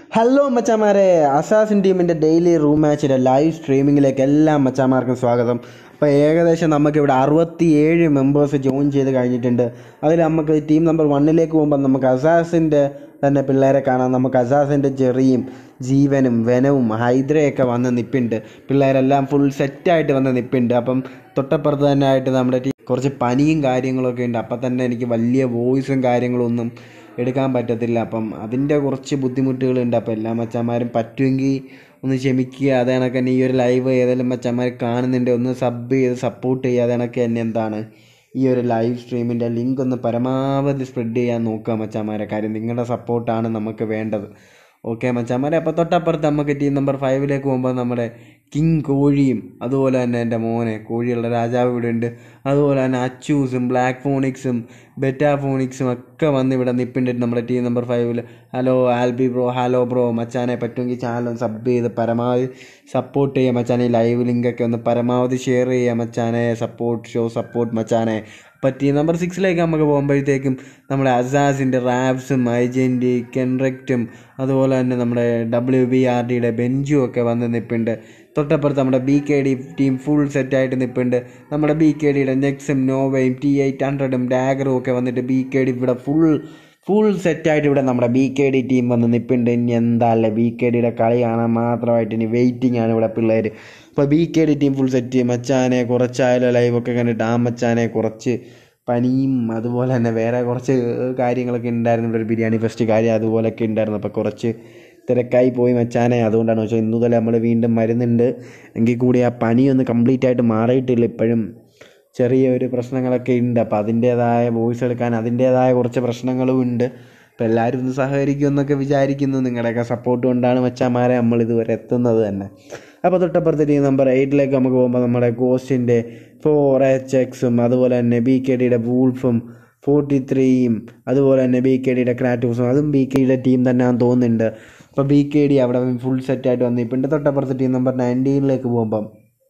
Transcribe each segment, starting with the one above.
Hello മച്ചാമാരെ assassin ടീമിൻ്റെ daily room മാച്ചിൻ്റെ ലൈവ് സ്ട്രീമിങ്ങിലേക്ക് എല്ലാ മച്ചാമാർക്കും സ്വാഗതം അപ്പോൾ ഏകദേശം നമുക്കിവിടെ അറുപത്തിയേഴ് മെമ്പേഴ്സ് ജോയിൻ ചെയ്ത് കഴിഞ്ഞിട്ടുണ്ട് അതിൽ നമുക്ക് ടീം നമ്പർ വണ്ണിലേക്ക് പോകുമ്പോൾ നമുക്ക് അസാസിൻ്റെ തന്നെ പിള്ളേരെ കാണാം നമുക്ക് അസാസിൻ്റെ ജെറിയും ജീവനും വെനവും ഹൈദ്രയൊക്കെ വന്ന് നിൽപ്പുണ്ട് പിള്ളേരെല്ലാം ഫുൾ സെറ്റായിട്ട് വന്ന് നിൽപ്പുണ്ട് അപ്പം തൊട്ടപ്പുറത്ത് തന്നെ ആയിട്ട് നമ്മുടെ ടീം കുറച്ച് പനിയും കാര്യങ്ങളൊക്കെ ഉണ്ട് അപ്പം തന്നെ എനിക്ക് വലിയ വോയിസും കാര്യങ്ങളൊന്നും എടുക്കാൻ പറ്റത്തില്ല അപ്പം അതിൻ്റെ കുറച്ച് ബുദ്ധിമുട്ടുകളുണ്ട് അപ്പോൾ എല്ലാ മച്ചന്മാരും പറ്റുമെങ്കിൽ ഒന്ന് ക്ഷമിക്കുക അത് കണക്ക് തന്നെ ഈ ഒരു ലൈവ് ഏതെങ്കിലും മച്ചന്മാർ കാണുന്നുണ്ട് ഒന്ന് സബ് ചെയ്ത് സപ്പോർട്ട് ചെയ്യുക അത് കണക്ക് തന്നെ എന്താണ് ഈ ഒരു ലൈവ് സ്ട്രീമിൻ്റെ ലിങ്ക് ഒന്ന് പരമാവധി സ്പ്രെഡ് ചെയ്യാൻ നോക്കുക മച്ചാമാരെ കാര്യം നിങ്ങളുടെ സപ്പോർട്ടാണ് നമുക്ക് വേണ്ടത് ഓക്കെ മച്ചാമാരെ അപ്പോൾ തൊട്ടപ്പുറത്ത് നമുക്ക് ടീം നമ്പർ ഫൈവിലേക്ക് പോകുമ്പോൾ നമ്മുടെ കിങ് കോഴിയും അതുപോലെ തന്നെ എൻ്റെ മോനെ കോഴിയുള്ള രാജാവ് ഇവിടെ ഉണ്ട് അതുപോലെ തന്നെ അച്ചൂസും ബ്ലാക്ക് ഫോണിക്സും ബെറ്റാ ഫോണിക്സും ഒക്കെ വന്ന് ഇവിടെ നിൽപ്പുണ്ട് നമ്മുടെ ടീം നമ്പർ ഫൈവിൽ hello Albi bro hello bro മച്ചാനെ പറ്റുമെങ്കിൽ ചാനൽ ഒന്ന് സബ് ചെയ്ത് പരമാവധി സപ്പോർട്ട് ചെയ്യുക മച്ചാനെ ഈ ലൈവ് ലിങ്കൊക്കെ ഒന്ന് പരമാവധി ഷെയർ ചെയ്യുക മച്ചാനെ സപ്പോർട്ട് ഷോ സപ്പോർട്ട് മച്ചാനെ അപ്പോൾ ടീം നമ്പർ സിക്സിലേക്ക് നമുക്ക് പോകുമ്പോഴത്തേക്കും നമ്മുടെ അസാസിൻ്റെ റാബ്സും ഐജൻറ്റി കെൻറക്റ്റും അതുപോലെ തന്നെ നമ്മുടെ ഡബ്ല്യു ബി ആർ ഡിയുടെ ബെഞ്ചും ഒക്കെ വന്ന് നിൽപ്പുണ്ട് തൊട്ടപ്പുറത്ത് നമ്മുടെ B K D team full സെറ്റായിട്ട് നിൽപ്പുണ്ട് നമ്മുടെ ബി കെ ഡിയുടെ നെക്സും നോവയും ടി എയ്റ്റ് ഹൺഡ്രഡും ഡാഗറും ഒക്കെ വന്നിട്ട് ബി കെ ഡി ഇവിടെ ഫുൾ ഫുൾ സെറ്റായിട്ട് ഇവിടെ നമ്മുടെ ബി കെ ഡി ടീം വന്ന് നിൽപ്പുണ്ട് ഇനി എന്താ അല്ലേ ബി കെ ഡിയുടെ കളി കാണാൻ മാത്രമായിട്ട് ഇനി വെയിറ്റിംഗ് ആണ് ഇവിടെ പിള്ളേർ ഇപ്പോൾ B K D team full set മച്ചാനെ കുറച്ചായാലും ലൈവൊക്കെ കണ്ടിട്ട് ആ മച്ചാനെ കുറച്ച് പനിയും അതുപോലെ തന്നെ വേറെ കുറച്ച് കാര്യങ്ങളൊക്കെ ഉണ്ടായിരുന്നു ഇവിടെ ഒരു ബിരിയാണി ഫെസ്റ്റ് കാര്യം അതുപോലെയൊക്കെ ഉണ്ടായിരുന്നു അപ്പോൾ കുറച്ച് തിരക്കായി പോയി മച്ചാനെ അതുകൊണ്ടാണ് പക്ഷേ ഇന്നു മുതൽ നമ്മൾ വീണ്ടും മരുന്നുണ്ട് എങ്കിൽ കൂടി ആ പനിയൊന്ന് കംപ്ലീറ്റ് ആയിട്ട് മാറിയിട്ടില്ല ഇപ്പോഴും ചെറിയ ഒരു പ്രശ്നങ്ങളൊക്കെ ഉണ്ട് അപ്പോൾ അതിൻ്റേതായ വോയിസ് എടുക്കാൻ അതിൻ്റേതായ കുറച്ച് പ്രശ്നങ്ങളും ഉണ്ട് അപ്പോൾ എല്ലാവരും ഒന്ന് സഹകരിക്കുമെന്നൊക്കെ വിചാരിക്കുന്നു നിങ്ങളുടെയൊക്കെ സപ്പോർട്ട് കൊണ്ടാണ് മച്ചാമാരെ നമ്മൾ ഇതുവരെ എത്തുന്നത് തന്നെ അപ്പോൾ തൊട്ടപ്പുറത്തെ ടീം നമ്പർ എയ്റ്റിലേക്ക് നമുക്ക് പോകുമ്പോൾ നമ്മുടെ ഗോസ്റ്റിൻ്റെ ഫോർ എച്ച് എക്സും അതുപോലെ തന്നെ ബി കെ ഡിയുടെ വൂൾഫും ഫോർട്ടി ത്രീയും അതുപോലെ തന്നെ ബി കെ ഡിയുടെ ക്രാറ്റൂസും അതും ബി കെ ഡിയുടെ ടീം തന്നെയാണെന്ന് തോന്നുന്നുണ്ട് അപ്പോൾ ബി കെ ഡി അവിടെ ഫുൾ സെറ്റായിട്ട് വന്നിട്ടുണ്ട് തൊട്ടപ്പുറത്തെ ടീം നമ്പർ നയൻറ്റീനിലേക്ക് പോകുമ്പം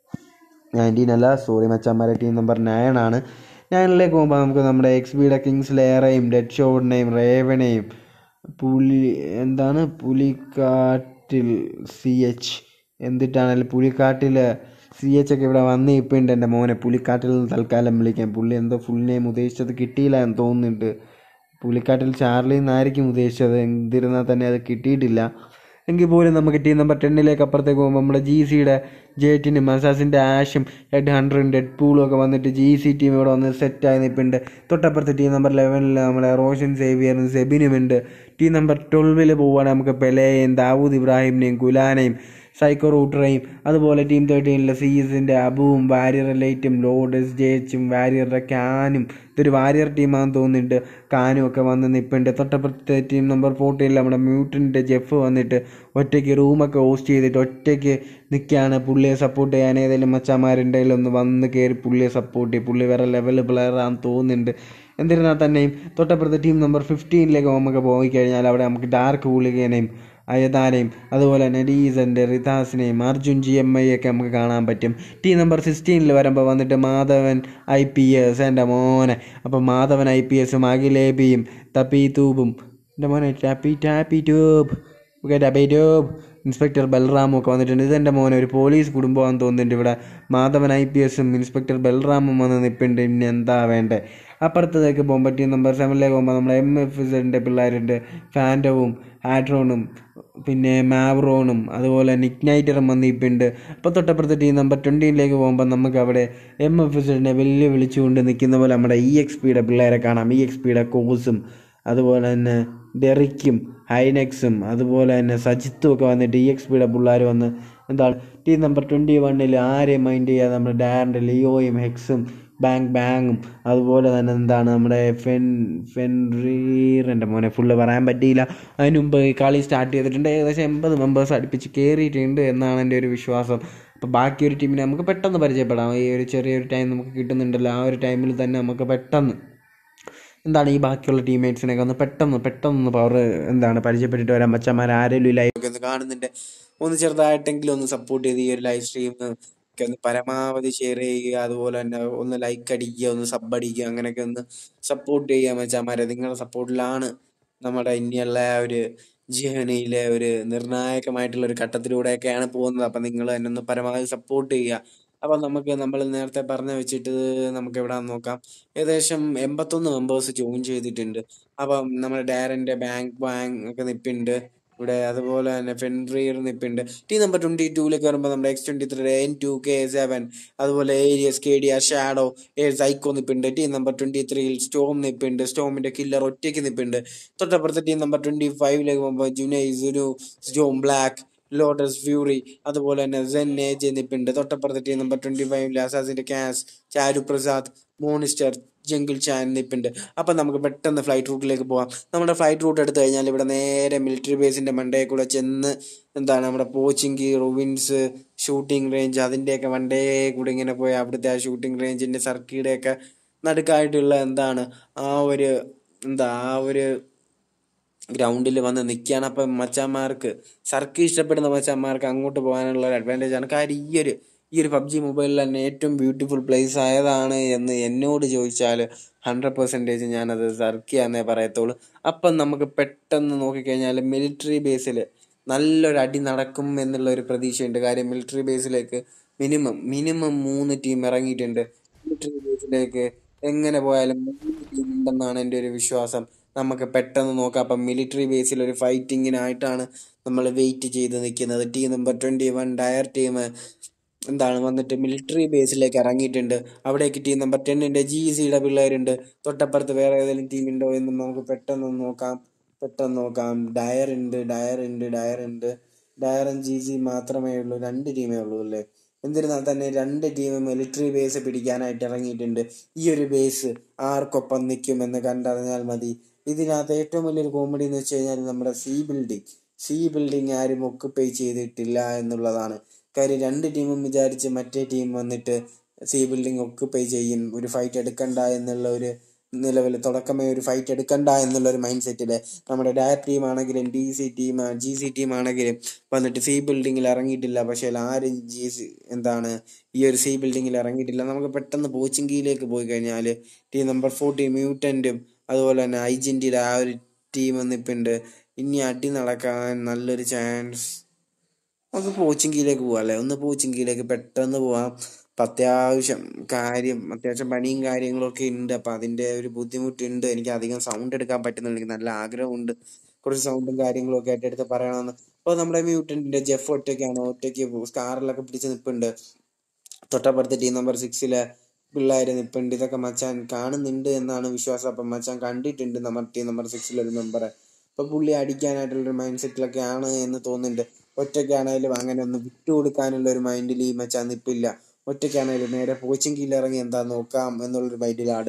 നയൻറ്റീൻ അല്ല സോറി മച്ചാന്മാരെ ടീം നമ്പർ നയൻ ആണ് നയനിലേക്ക് പോകുമ്പോൾ നമുക്ക് നമ്മുടെ എക്സ് ബിയുടെ കിങ്സ് ലെയറേയും ഡെഡ് ഷോഡിനെയും റേവനെയും പുലി എന്താണ് പുലിക്കാട്ടിൽ സി എച്ച് എന്തിട്ടാണെങ്കിലും പുലിക്കാട്ടിൽ സി എച്ച് ഒക്കെ ഇവിടെ വന്ന് ഇപ്പം ഉണ്ട് എൻ്റെ മോനെ പുലിക്കാട്ടിൽ നിന്ന് തൽക്കാലം വിളിക്കാം പുള്ളി എന്തോ ഫുൾ നെയിം ഉദ്ദേശിച്ചത് കിട്ടിയില്ല എന്ന് തോന്നുന്നുണ്ട് പുലിക്കാട്ടിൽ ചാർലി എന്നായിരിക്കും ഉദ്ദേശിച്ചത് എന്തിരുന്നാൽ തന്നെ അത് കിട്ടിയിട്ടില്ല എങ്കിൽ പോലും നമുക്ക് ടീം നമ്പർ ടെന്നിലേക്ക് അപ്പുറത്തേക്ക് പോകുമ്പോൾ നമ്മുടെ ജി സിയുടെ ജേറ്റിനും മസാസിൻ്റെ ആഷും ഹെഡ് ഹൺഡ്രഡും ഡെഡ് പൂളും ഒക്കെ വന്നിട്ട് ജി സി ടീം ഇവിടെ വന്ന് സെറ്റായി നിൽപ്പുണ്ട് തൊട്ടപ്പുറത്ത് ടീം നമ്പർ ലെവനിൽ നമ്മുടെ റോഷൻ സേവിയറും സെബിനുമുണ്ട് ടീം നമ്പർ ട്വൽവിൽ പോവുകയാണെങ്കിൽ നമുക്ക് പെലയെയും ദാവൂദ് ഇബ്രാഹിമിനെയും ഗുലാനെയും സൈക്കോ റൂട്ടറേയും അതുപോലെ ടീം തേർട്ടീനിലെ സീസിൻ്റെ അബുവും വാരിയർ ലൈറ്റും ലോഡസ് ജേച്ചും വാരിയറുടെ ക്യാനും ഇതൊരു വാരിയർ ടീമാണെന്ന് തോന്നുന്നുണ്ട് കാനും ഒക്കെ വന്ന് നിൽപ്പുണ്ട് തൊട്ടപ്പുറത്തെ ടീം നമ്പർ ഫോർട്ടീനിൽ നമ്മുടെ മ്യൂട്ടിൻ്റെ ജെഫ് വന്നിട്ട് ഒറ്റയ്ക്ക് റൂമൊക്കെ ഹോസ്റ്റ് ചെയ്തിട്ട് ഒറ്റയ്ക്ക് നിൽക്കുകയാണ് പുള്ളിയെ സപ്പോർട്ട് ചെയ്യാൻ ഏതെങ്കിലും മച്ചാമാരുടെ ഒന്ന് വന്ന് കയറി പുള്ളിയെ സപ്പോർട്ട് ചെയ്യും പുള്ളി വേറെ ലെവൽ പ്ലെയറാണെന്ന് തോന്നുന്നുണ്ട് എന്നിരുന്നാൽ തന്നെയും തൊട്ടപ്പുറത്തെ ടീം നമ്പർ ഫിഫ്റ്റീനിലേക്ക് നമുക്ക് പോയി കഴിഞ്ഞാൽ അവിടെ നമുക്ക് ഡാർക്ക് ഹൂളിഗനെയും അയതാനെയും അതുപോലെ തന്നെ ഡീസൻ്റെ റിതാസിനെയും അർജുൻ ജി എം ഐ ഒക്കെ നമുക്ക് കാണാൻ പറ്റും ടീം നമ്പർ സിക്സ്റ്റീനിൽ വരുമ്പോൾ വന്നിട്ട് മാധവൻ ഐ പി എസ് എൻ്റെ മോനെ അപ്പോൾ മാധവൻ ഐ പി എസും അഖിലേബിയും തപ്പി തൂബും എൻ്റെ മോനെ tappy tappy tube okay tappy tube inspector ബൽറാമും ഒക്കെ വന്നിട്ടുണ്ട് ഇതെൻ്റെ മോനെ ഒരു പോലീസ് കുടുംബമാണെന്ന് തോന്നുന്നുണ്ട് ഇവിടെ മാധവൻ ഐ പി എസും ഇൻസ്പെക്ടർ ബൽറാമും വന്ന് നിൽപ്പുണ്ട് ഇനി എന്താ വേണ്ടേ അപ്പുറത്തേക്ക് പോകുമ്പോൾ ടീം നമ്പർ സെവനിലേക്ക് പോകുമ്പോൾ നമ്മുടെ എം എഫ് ഇസഡിൻ്റെ പിള്ളേരുണ്ട് ഫാൻറ്റവും ഹാഡ്രോണും പിന്നെ മാവ്റോണും അതുപോലെ നിക്നൈറ്ററും വന്നിപ്പുണ്ട് അപ്പോൾ തൊട്ടപ്പുറത്തെ ടീം നമ്പർ ട്വൻറ്റീനിലേക്ക് പോകുമ്പോൾ നമുക്ക് അവിടെ എം എഫ് ഇസഡിനെ വെല്ലു വിളിച്ചുകൊണ്ട് നിൽക്കുന്ന പോലെ നമ്മുടെ ഇ എക്സ് പിയുടെ പിള്ളേരെ കാണാം ഇ എക്സ് പിയുടെ കോസും അതുപോലെ തന്നെ ഡെറിക്കും ഹൈനെക്സും അതുപോലെ തന്നെ സജിത്തും ഒക്കെ വന്നിട്ട് ഇ എക്സ് പിയുടെ പിള്ളേർ വന്ന് എന്താണ് ടീം നമ്പർ ട്വൻറ്റി വണ്ണിൽ ആരെയും മൈൻഡ് ചെയ്യാതെ നമ്മുടെ ഡാറിൻ്റെ ലിയോയും ഹെക്സും ബാങ് ബാങ്ങും അതുപോലെ തന്നെ എന്താണ് നമ്മുടെ ഫെൻ ഫെൻറീറിൻ്റെ മോനെ ഫുള്ള് പറയാൻ പറ്റിയില്ല അതിന് മുമ്പ് ഈ കളി സ്റ്റാർട്ട് ചെയ്തിട്ടുണ്ട് ഏകദേശം എൺപത് മെമ്പേഴ്സ് അടുപ്പിച്ച് കയറിയിട്ടുണ്ട് എന്നാണ് എൻ്റെ ഒരു വിശ്വാസം അപ്പോൾ ബാക്കി ഒരു ടീമിനെ നമുക്ക് പെട്ടെന്ന് പരിചയപ്പെടാം ഈ ഒരു ചെറിയൊരു ടൈം നമുക്ക് കിട്ടുന്നുണ്ടല്ലോ ആ ഒരു ടൈമിൽ തന്നെ നമുക്ക് പെട്ടെന്ന് എന്താണ് ഈ ബാക്കിയുള്ള ടീംമേറ്റ്സിനൊക്കെ ഒന്ന് പെട്ടെന്ന് പെട്ടെന്ന് പവർ എന്താണ് പരിചയപ്പെട്ടിട്ട് വരാൻ മച്ചന്മാർ ആരെങ്കിലും ഈ ലൈവ് ഒക്കെ ഒന്ന് കാണുന്നുണ്ട് ഒന്ന് ചെറുതായിട്ടെങ്കിലും ഒന്ന് സപ്പോർട്ട് ചെയ്ത് ഈ ഒരു ലൈവ് സ്ട്രീം ഒക്കെ ഒന്ന് പരമാവധി ഷെയർ ചെയ്യുക അതുപോലെ തന്നെ ഒന്ന് ലൈക്ക് അടിക്കുക ഒന്ന് സബ് അടിക്കുക അങ്ങനെയൊക്കെ ഒന്ന് സപ്പോർട്ട് ചെയ്യുക മച്ചാമാരെ നിങ്ങളുടെ സപ്പോർട്ടിലാണ് നമ്മുടെ ഇനിയുള്ള ആ ഒരു ജേണിയിലെ ഒരു നിർണായകമായിട്ടുള്ള ഒരു ഘട്ടത്തിലൂടെയൊക്കെയാണ് പോകുന്നത് അപ്പം നിങ്ങൾ എന്നെ ഒന്ന് പരമാവധി സപ്പോർട്ട് ചെയ്യുക അപ്പം നമുക്ക് നമ്മൾ നേരത്തെ പറഞ്ഞ വെച്ചിട്ട് നമുക്ക് എവിടെയാണെന്ന് നോക്കാം ഏകദേശം എൺപത്തൊന്ന് മെമ്പേഴ്സ് ജോയിൻ ചെയ്തിട്ടുണ്ട് അപ്പം നമ്മുടെ ഡയറിൻ്റെ ബാങ്ക് ബാങ്ക് ഒക്കെ നിൽപ്പുണ്ട് ഇവിടെ അതുപോലെ തന്നെ ഫെൻട്രിയർ നിൽപ്പുണ്ട് ടീം നമ്പർ ട്വൻറ്റി ടൂവിലേക്ക് വരുമ്പോൾ നമ്മുടെ X twenty three N two K seven അതുപോലെ Aries K D R shadow a psycho നിൽപ്പുണ്ട് ടീം നമ്പർ ട്വൻറ്റി ത്രീയിൽ സ്റ്റോം നിൽപ്പുണ്ട് സ്റ്റോമിൻ്റെ കില്ലർ ഒറ്റയ്ക്ക് നിൽപ്പുണ്ട് തൊട്ടപ്പുറത്ത് ടീം നമ്പർ ട്വൻറ്റി ഫൈവിലേക്ക് പോകുമ്പോൾ ജുനൈ സുനു ജോം ബ്ലാക്ക് ലോട്ടസ് ഫ്യൂറി അതുപോലെ തന്നെ സെൻ ഏജ് നിൽപ്പുണ്ട് തൊട്ടപ്പുറത്ത് ടീം നമ്പർ ട്വൻറ്റി ഫൈവിൽ അസാസിൻ്റെ ക്യാസ് ചാരു പ്രസാദ് മോണിസ്റ്റർ ജംഗിൾ ചാൻ നിൽപ്പുണ്ട് അപ്പം നമുക്ക് പെട്ടെന്ന് ഫ്ലൈറ്റ് റൂട്ടിലേക്ക് പോകാം നമ്മുടെ ഫ്ലൈറ്റ് റൂട്ട് എടുത്തു കഴിഞ്ഞാൽ ഇവിടെ നേരെ മിലിറ്ററി ബേസിൻ്റെ മണ്ടയിൽ കൂടെ ചെന്ന് എന്താണ് നമ്മുടെ പോച്ചിങ്കി റുവിൻസ് ഷൂട്ടിംഗ് റേഞ്ച് അതിൻ്റെയൊക്കെ വണ്ടേ കൂടെ ഇങ്ങനെ പോയി അവിടുത്തെ ആ ഷൂട്ടിംഗ് റേഞ്ചിൻ്റെ സർക്കിയുടെയൊക്കെ നടുക്കായിട്ടുള്ള എന്താണ് ആ ഒരു എന്താ ആ ഒരു ഗ്രൗണ്ടിൽ വന്ന് നിൽക്കുകയാണ് അപ്പം മച്ചാന്മാർക്ക് സർക്കിൾ ഇഷ്ടപ്പെടുന്ന മച്ചാന്മാർക്ക് അങ്ങോട്ട് പോകാനുള്ള ഒരു അഡ്വാൻറ്റേജ് ആണ് കാര്യം ഈ ഒരു ഈ ഒരു പബ്ജി മൊബൈലിൽ തന്നെ ഏറ്റവും ബ്യൂട്ടിഫുൾ പ്ലേസ് ആയതാണ് എന്ന് എന്നോട് ചോദിച്ചാൽ ഹൺഡ്രഡ് പെർസെൻറ്റേജ് ഞാനത് സർക്കിയാന്നേ പറയത്തുള്ളൂ അപ്പം നമുക്ക് പെട്ടെന്ന് നോക്കിക്കഴിഞ്ഞാൽ മിലിറ്ററി ബേസിൽ നല്ലൊരു അടി നടക്കും എന്നുള്ള ഒരു പ്രതീക്ഷയുണ്ട് കാര്യം മിലിറ്ററി ബേസിലേക്ക് മിനിമം മിനിമം മൂന്ന് ടീം ഇറങ്ങിയിട്ടുണ്ട് മിലിറ്ററി ബേസിലേക്ക് എങ്ങനെ പോയാലും മൂന്ന് ടീം ഉണ്ടെന്നാണ് എൻ്റെ ഒരു വിശ്വാസം നമുക്ക് പെട്ടെന്ന് നോക്കാം അപ്പം മിലിറ്ററി ബേസിൽ ഒരു ഫൈറ്റിങ്ങിനായിട്ടാണ് നമ്മൾ വെയിറ്റ് ചെയ്ത് നിൽക്കുന്നത് team number twenty one dire team എന്താണ് വന്നിട്ട് മിലിറ്ററി ബേസിലേക്ക് ഇറങ്ങിയിട്ടുണ്ട് അവിടേക്ക് ടീം നമ്പർ ടെന്നിൻ്റെ ജി സിയുടെ പിള്ളേരുണ്ട് തൊട്ടപ്പുറത്ത് വേറെ ഏതെങ്കിലും ടീം ഉണ്ടോ എന്ന് നമുക്ക് പെട്ടെന്ന് നോക്കാം പെട്ടെന്ന് നോക്കാം ഡയർ ഉണ്ട് ഡയർ ഉണ്ട് ഡയർ ഉണ്ട് ഡയറും ജി സി മാത്രമേ ഉള്ളൂ രണ്ട് ടീമേ ഉള്ളൂ അല്ലേ എന്നിരുന്നാൽ തന്നെ രണ്ട് ടീം മിലിറ്ററി ബേസ് പിടിക്കാനായിട്ട് ഇറങ്ങിയിട്ടുണ്ട് ഈ ഒരു ബേസ് ആർക്കൊപ്പം നിൽക്കും എന്ന് കണ്ടറിഞ്ഞാൽ മതി ഇതിനകത്ത് ഏറ്റവും വലിയൊരു കോമഡി എന്ന് വെച്ച് കഴിഞ്ഞാൽ നമ്മുടെ സി ബിൽഡിംഗ് സി ബിൽഡിംഗ് ആരും ഒക്കുപ്പൈ ചെയ്തിട്ടില്ല എന്നുള്ളതാണ് കാര്യം രണ്ട് ടീമും വിചാരിച്ച് മറ്റേ ടീം വന്നിട്ട് സി ബിൽഡിംഗ് ഒക്കുപ്പൈ ചെയ്യും ഒരു ഫൈറ്റ് എടുക്കണ്ട എന്നുള്ള ഒരു നിലവിൽ തുടക്കമേ ഒരു ഫൈറ്റ് എടുക്കണ്ട എന്നുള്ള ഒരു മൈൻഡ് സെറ്റിൽ നമ്മുടെ ഡയർ ടീം ആണെങ്കിലും D C team G C team ആണെങ്കിലും വന്നിട്ട് സി ബിൽഡിങ്ങിൽ ഇറങ്ങിയിട്ടില്ല പക്ഷേ ആരും ജി സി എന്താണ് ഈ ഒരു സി ബിൽഡിങ്ങിൽ ഇറങ്ങിയിട്ടില്ല നമുക്ക് പെട്ടെന്ന് പോച്ചിങ്കിയിലേക്ക് പോയി കഴിഞ്ഞാൽ ടീം നമ്പർ ഫോർട്ടി മ്യൂട്ടൻറ്റും അതുപോലെ തന്നെ ഐജൻറ്റിയുടെ ആ ഒരു ടീം നിൽപ്പുണ്ട് ഇനി അടി നടക്കാൻ നല്ലൊരു ചാൻസ് നമുക്ക് പോച്ചിങ്കിയിലേക്ക് പോവാം അല്ലേ ഒന്ന് പോച്ചിങ്കിയിലേക്ക് പെട്ടെന്ന് പോവാം അപ്പം അത്യാവശ്യം കാര്യം അത്യാവശ്യം പണിയും കാര്യങ്ങളൊക്കെ ഉണ്ട് അപ്പം അതിൻ്റെ ഒരു ബുദ്ധിമുട്ടുണ്ട് എനിക്ക് അധികം സൗണ്ട് എടുക്കാൻ പറ്റുന്നില്ല എനിക്ക് നല്ല ആഗ്രഹമുണ്ട് കുറച്ച് സൗണ്ടും കാര്യങ്ങളും ഒക്കെ ആയിട്ട് എടുത്ത് പറയണമെന്ന് അപ്പോൾ നമ്മുടെ മ്യൂട്ടൻറ്റിൻ്റെ ജെഫ് ഒറ്റയ്ക്കാണ് ഒറ്റയ്ക്ക് സ്കാറിലൊക്കെ പിടിച്ച് നിൽപ്പുണ്ട് തൊട്ടപ്പുറത്ത് ടീം നമ്പർ സിക്സിലെ പിള്ളേർ നിൽപ്പുണ്ട് ഇതൊക്കെ മച്ചാൻ കാണുന്നുണ്ട് എന്നാണ് വിശ്വാസം അപ്പം മച്ചാൻ കണ്ടിട്ടുണ്ട് നമ്മുടെ ടീം നമ്പർ സിക്സിലൊരു മെമ്പറെ അപ്പോൾ പുള്ളി അടിക്കാനായിട്ടുള്ളൊരു മൈൻഡ് സെറ്റിലൊക്കെ ആണ് എന്ന് തോന്നുന്നുണ്ട് ഒറ്റയ്ക്കാണേലും അങ്ങനെ ഒന്ന് വിട്ടുകൊടുക്കാനുള്ള ഒരു മൈൻഡിൽ ഈ മച്ചാൻ നിൽപ്പില്ല ഒറ്റയ്ക്കാണേലും നേരെ പോച്ചിങ്കിയിൽ ഇറങ്ങി എന്താ നോക്കാം എന്നുള്ളൊരു മൈൻഡിലാണ്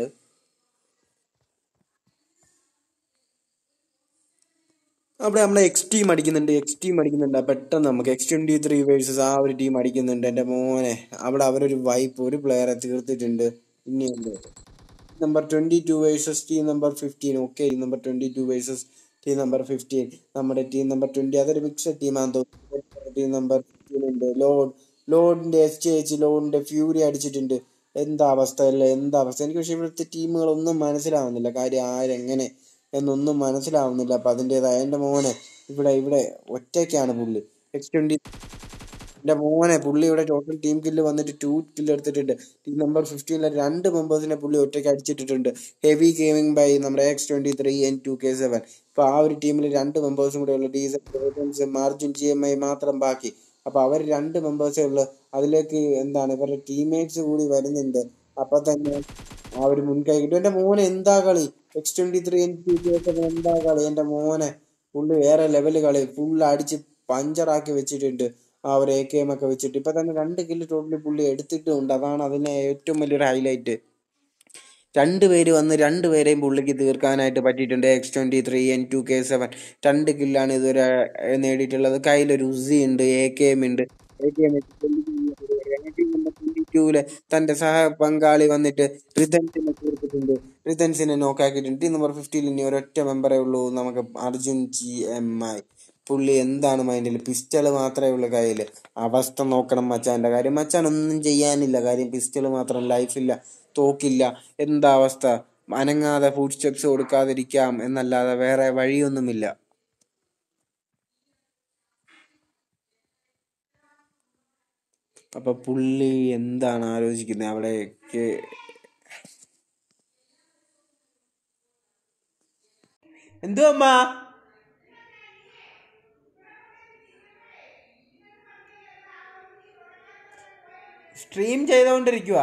അവിടെ നമ്മളെ എക്സ് ടീം അടിക്കുന്നുണ്ട് എക്സ് ടീം അടിക്കുന്നുണ്ട് പെട്ടെന്ന് നമുക്ക് എക്സ് ട്വൻറ്റി ത്രീ വേഴ്സസ് ആ ഒരു ടീം അടിക്കുന്നുണ്ട് എൻ്റെ മോനെ അവിടെ അവരൊരു വൈപ്പ് ഒരു പ്ലെയറെ തീർത്തിട്ടുണ്ട് ഇനിയുണ്ട് number twenty two versus team number fifteen okay team number twenty two versus team number fifteen നമ്മുടെ ടീം നമ്പർ ട്വൻറ്റി അതൊരു മിക്സഡ് ടീമാണെന്ന് തോന്നുന്നു ടീം നമ്പർ ഫിഫ്റ്റീൻ ഉണ്ട് ലോഡ് ലോഡിൻ്റെ എസ് ടി എച്ച് ലോഡിൻ്റെ ഫ്യൂരി അടിച്ചിട്ടുണ്ട് എന്താ അവസ്ഥ അല്ലേ എന്താ അവസ്ഥ എനിക്ക് പക്ഷേ ഇവിടുത്തെ ടീമുകളൊന്നും മനസ്സിലാവുന്നില്ല കാര്യം ആരെങ്ങനെ എന്നൊന്നും മനസ്സിലാവുന്നില്ല അപ്പം അതിൻ്റെതായ എൻ്റെ മോനെ ഇവിടെ ഇവിടെ ഒറ്റയ്ക്കാണ് പുള്ളി എക്സ് ട്വൻറ്റി എൻ്റെ മോനെ പുള്ളി ഇവിടെ ടോട്ടൽ ടീം കില്ല് വന്നിട്ട് ടു കില്ല് എടുത്തിട്ടുണ്ട് ടീം നമ്പർ ഫിഫ്റ്റീനിലെ രണ്ട് മെമ്പേഴ്സിനെ പുള്ളി ഒറ്റയ്ക്ക് അടിച്ചിട്ടിട്ടുണ്ട് ഹെവി ഗെയിമിംഗ് ബൈ നമ്മുടെ X twenty three N two K seven ഇപ്പോൾ ആ ഒരു ടീമിൽ രണ്ട് മെമ്പേഴ്സും കൂടെ ഉള്ളു diesel margin G M I മാത്രം ബാക്കി അപ്പോൾ അവർ രണ്ട് മെമ്പേഴ്സേ ഉള്ളു അതിലേക്ക് എന്താണ് ഇവരുടെ ടീംമേറ്റ്സ് കൂടി വരുന്നുണ്ട് അപ്പം തന്നെ ആ ഒരു മുൻകൈ കിട്ടും എൻ്റെ മോനെ എന്താ കളി X twenty three N two K seven എന്താ കളി എൻ്റെ മോനെ പുള്ളി വേറെ ലെവൽ കളി ഫുൾ അടിച്ച് പഞ്ചറാക്കി വെച്ചിട്ടുണ്ട് ആ ഒരു എ കെ എം ഒക്കെ വെച്ചിട്ട് ഇപ്പൊ തന്നെ രണ്ട് കില്ല് ടോട്ടലി പുള്ളി എടുത്തിട്ടുണ്ട് അതാണ് അതിനെ ഏറ്റവും വലിയൊരു ഹൈലൈറ്റ് രണ്ടുപേര് വന്ന് രണ്ടുപേരെയും പുള്ളിക്ക് തീർക്കാനായിട്ട് പറ്റിയിട്ടുണ്ട് X twenty three N two K seven രണ്ട് കില്ലാണ് ഇതുവരെ നേടിയിട്ടുള്ളത് കയ്യിലൊരു ഉസി ഉണ്ട് എ കെ എം ഉണ്ട് എ കെ എം ടൂല് തന്റെ സഹ പങ്കാളി വന്നിട്ട് റിതൻസിനെ തീർത്തിട്ടുണ്ട് റിതൻസിനെ നോക്കാക്കിയിട്ടുണ്ട് ടീം നമ്പർ ഫിഫ്റ്റിയിൽ ഇനി ഒരൊറ്റ മെമ്പറേ ഉള്ളൂ നമുക്ക് അർജുൻ ജി എം ഐ പുള്ളി എന്താണ് മൈൻഡിൽ പിസ്റ്റൾ മാത്രമേ ഉള്ളൂ കയ്യിൽ അവസ്ഥ നോക്കണം മച്ചാൻ്റെ കാര്യം മച്ചാൻ ഒന്നും ചെയ്യാനില്ല കാര്യം പിസ്റ്റൾ മാത്രം ലൈഫില്ല തോക്കില്ല എന്താ അവസ്ഥ അനങ്ങാതെ ഫുഡ് സ്റ്റെപ്സ് കൊടുക്കാതിരിക്കാം എന്നല്ലാതെ വേറെ വഴിയൊന്നുമില്ല അപ്പൊ പുള്ളി എന്താണ് ആലോചിക്കുന്നത് അവിടേക്ക് എന്തോ അമ്മ സ്ട്രീം ചെയ്തുകൊണ്ടിരിക്കുക